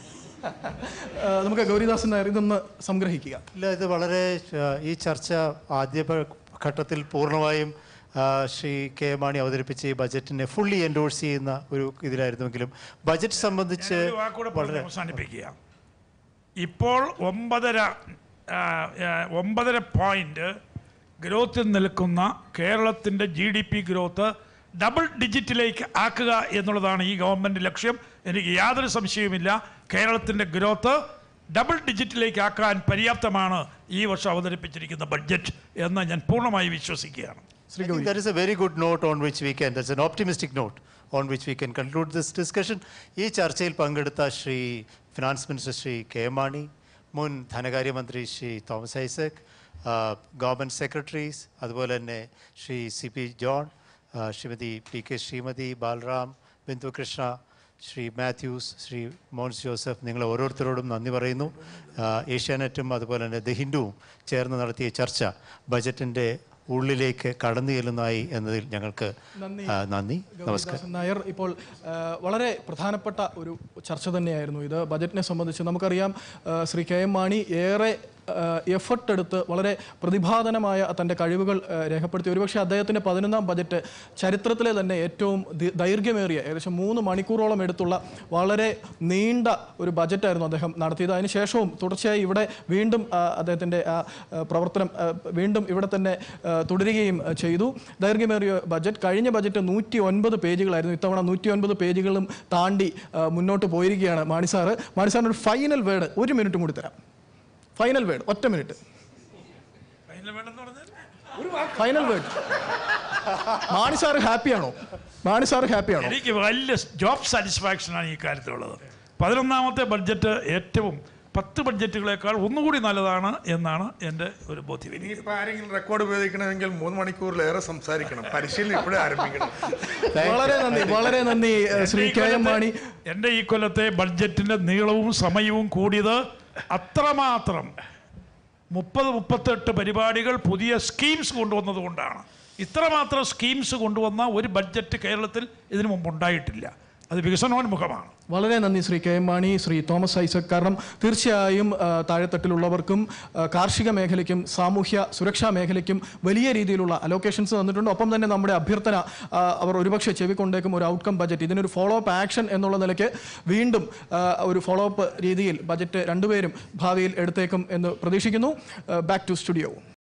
ആ, നമുക്ക് ഗൗരിദാസൻ നായർ ഇതൊന്ന് സംഗ്രഹിക്കുക ഇല്ല ഇത് വളരെ ആ, ഈ ചർച്ച ആദ്യ പ- ഘട്ടത്തിൽ പൂർണ്ണമായും ആ, ശ്രീ കെ മാണി അവതരിപ്പിച്ച ഈ ബജറ്റിനെ ഫുള്ളി എൻഡോഴ്സ് ചെയ്യുന്ന ഒരു ഇതിലായിരുന്നുവെങ്കിലും ബജറ്റ് സംബന്ധിച്ച് ഒരു വാക്കുകൂടെ പറഞ്ഞ് വളരെ അവസാനിപ്പിക്കുക ഇപ്പോൾ ഒമ്പതര ആ, ആ, ഒമ്പതര പോയിന്റ് ഗ്രോത്തിൽ നിൽക്കുന്ന കേരളത്തിൻ്റെ G D P growth double ഡിജിറ്റിലേക്ക് ആക്കുക എന്നുള്ളതാണ് ഈ ഗവൺമെൻറ് ലക്ഷ്യം എനിക്ക് യാതൊരു സംശയവുമില്ല കേരളത്തിൻ്റെ ഗ്രോത്ത് ഡബിൾ ഡിജിറ്റിലേക്ക് ആക്കാൻ പര്യാപ്തമാണ് ഈ വർഷം അവതരിപ്പിച്ചിരിക്കുന്ന ബഡ്ജറ്റ് എന്ന് ഞാൻ പൂർണ്ണമായി വിശ്വസിക്കുകയാണ് I think that is a very good note on which we can, that's an optimistic note on which we can conclude this discussion. ഈ ചർച്ചയിൽ പങ്കെടുത്ത Shri finance minister Shri K M Mani മുൻ ധനകാര്യമന്ത്രി ശ്രീ തോമസ് ഐസക് ഗവൺമെൻറ് സെക്രട്ടറീസ് അതുപോലെ തന്നെ ശ്രീ സി പി ജോൺ ആ, Shrimati P K Shrimati Balaram Bindu Krishna Shri Mathews Shri Mons Joseph നിങ്ങൾ ഓരോരുത്തരോടും നന്ദി പറയുന്നു ആ, ഏഷ്യാനെറ്റും അതുപോലെ തന്നെ ദ ഹിന്ദുവും ചേർന്ന് നടത്തിയ ചർച്ച ബജറ്റിൻ്റെ ഉള്ളിലേക്ക് കടന്നു ചെല്ലുന്നതായി എന്നതിൽ ഞങ്ങൾക്ക് നന്ദി. ആ, നന്ദി നമസ്കാരം ഗൗരിദാസൻ നായർ ഇപ്പോൾ ആ, വളരെ പ്രധാനപ്പെട്ട ഒരു ചർച്ച തന്നെയായിരുന്നു ഇത് ബജറ്റിനെ സംബന്ധിച്ച് നമുക്കറിയാം ആ, ശ്രീ കെ എം മാണി ഏറെ എഫർട്ട് എടുത്ത് വളരെ പ്രതിഭാതനമായ തൻ്റെ കഴിവുകൾ ആ, രേഖപ്പെടുത്തി ഒരുപക്ഷെ അദ്ദേഹത്തിൻ്റെ പതിനൊന്നാം ബജറ്റ് ചരിത്രത്തിലെ തന്നെ ഏറ്റവും ദി- ദൈർഘ്യമേറിയ ഏകദേശം മൂന്ന് മണിക്കൂറോളം എടുത്തുള്ള വളരെ നീണ്ട ഒരു ബജറ്റായിരുന്നു അദ്ദേഹം നടത്തിയത് അതിനുശേഷവും തുടർച്ചയായി ഇവിടെ വീണ്ടും ആ, അദ്ദേഹത്തിൻ്റെ ആ ആ, പ്രവർത്തനം ആ, വീണ്ടും ഇവിടെ തന്നെ ആ, തുടരുകയും ആ, ചെയ്തു ദൈർഘ്യമേറിയ ബജറ്റ് കഴിഞ്ഞ ബജറ്റ് നൂറ്റി ഒൻപത് പേജുകളായിരുന്നു ഇത്തവണ നൂറ്റി ഒൻപത് പേജുകളും താണ്ടി ആ, മുന്നോട്ട് പോയിരിക്കുകയാണ് മാണി സാറ് മാണി സാറിന് ഒരു ഫൈനൽ വേർഡ് ഒരു മിനിറ്റും കൂടി തരാം ഫൈനൽ വേർഡ് ഒറ്റ minute final word Mani sir ഹാപ്പിയാണോ മാണി സാറ് ഹാപ്പിയാണോ എനിക്ക് വലിയ ജോബ് സാറ്റിസ്ഫാക്ഷനാണ് ഈ കാര്യത്തിലുള്ളത് പതിനൊന്നാമത്തെ ബഡ്ജറ്റ് ഏറ്റവും പത്ത് ബഡ്ജറ്റുകളേക്കാൾ ഒന്നുകൂടി നല്ലതാണ് എന്നാണ് എൻ്റെ ഒരു ബോധ്യം ഇനിയിപ്പോൾ ആരെങ്കിലും റെക്കോർഡ് ഉപയോഗിക്കണമെങ്കിൽ മൂന്ന് മണിക്കൂറിലേറെ സംസാരിക്കണം പരിശീലനം ഇപ്പോഴേ ആരംഭിക്കണം വളരെ നന്ദി വളരെ നന്ദി ഏ, ശ്രീ കെ എം മാണി എൻ്റെ ഈ കൊല്ലത്തെ ബഡ്ജറ്റിൻ്റെ നീളവും സമയവും കൂടിയത് അത്രമാത്രം മുപ്പത് മുപ്പത്തെട്ട് പരിപാടികൾ പുതിയ സ്കീംസ് കൊണ്ടുവന്നത് കൊണ്ടാണ് ഇത്രമാത്രം സ്കീംസ് കൊണ്ടുവന്ന ഒരു ബഡ്ജറ്റ് കേരളത്തിൽ ഇതിനു മുമ്പ് ഉണ്ടായിട്ടില്ല അത് വികസനോന്മുഖമാണ് വളരെ നന്ദി ശ്രീ കെ എം മാണി ശ്രീ തോമസ് ഐസക് കാരണം തീർച്ചയായും ആ, താഴെത്തട്ടിലുള്ളവർക്കും ആ, കാർഷിക മേഖലയ്ക്കും സാമൂഹ്യ സുരക്ഷാ മേഖലയ്ക്കും വലിയ രീതിയിലുള്ള അലോക്കേഷൻസ് തന്നിട്ടുണ്ട് ഒപ്പം തന്നെ നമ്മുടെ അഭ്യർത്ഥന ആ, അവർ ഒരുപക്ഷെ ചെവിക്കൊണ്ടേക്കും ഒരു ഔട്ട്കം ബജറ്റ് ഇതിനൊരു ഫോളോ അപ്പ് ആക്ഷൻ എന്നുള്ള നിലയ്ക്ക് വീണ്ടും ആ, ഒരു ഫോളോ അപ്പ് രീതിയിൽ ബജറ്റ് രണ്ടുപേരും ഭാവിയിൽ എടുത്തേക്കും എന്ന് പ്രതീക്ഷിക്കുന്നു ബാക്ക് ടു സ്റ്റുഡിയോ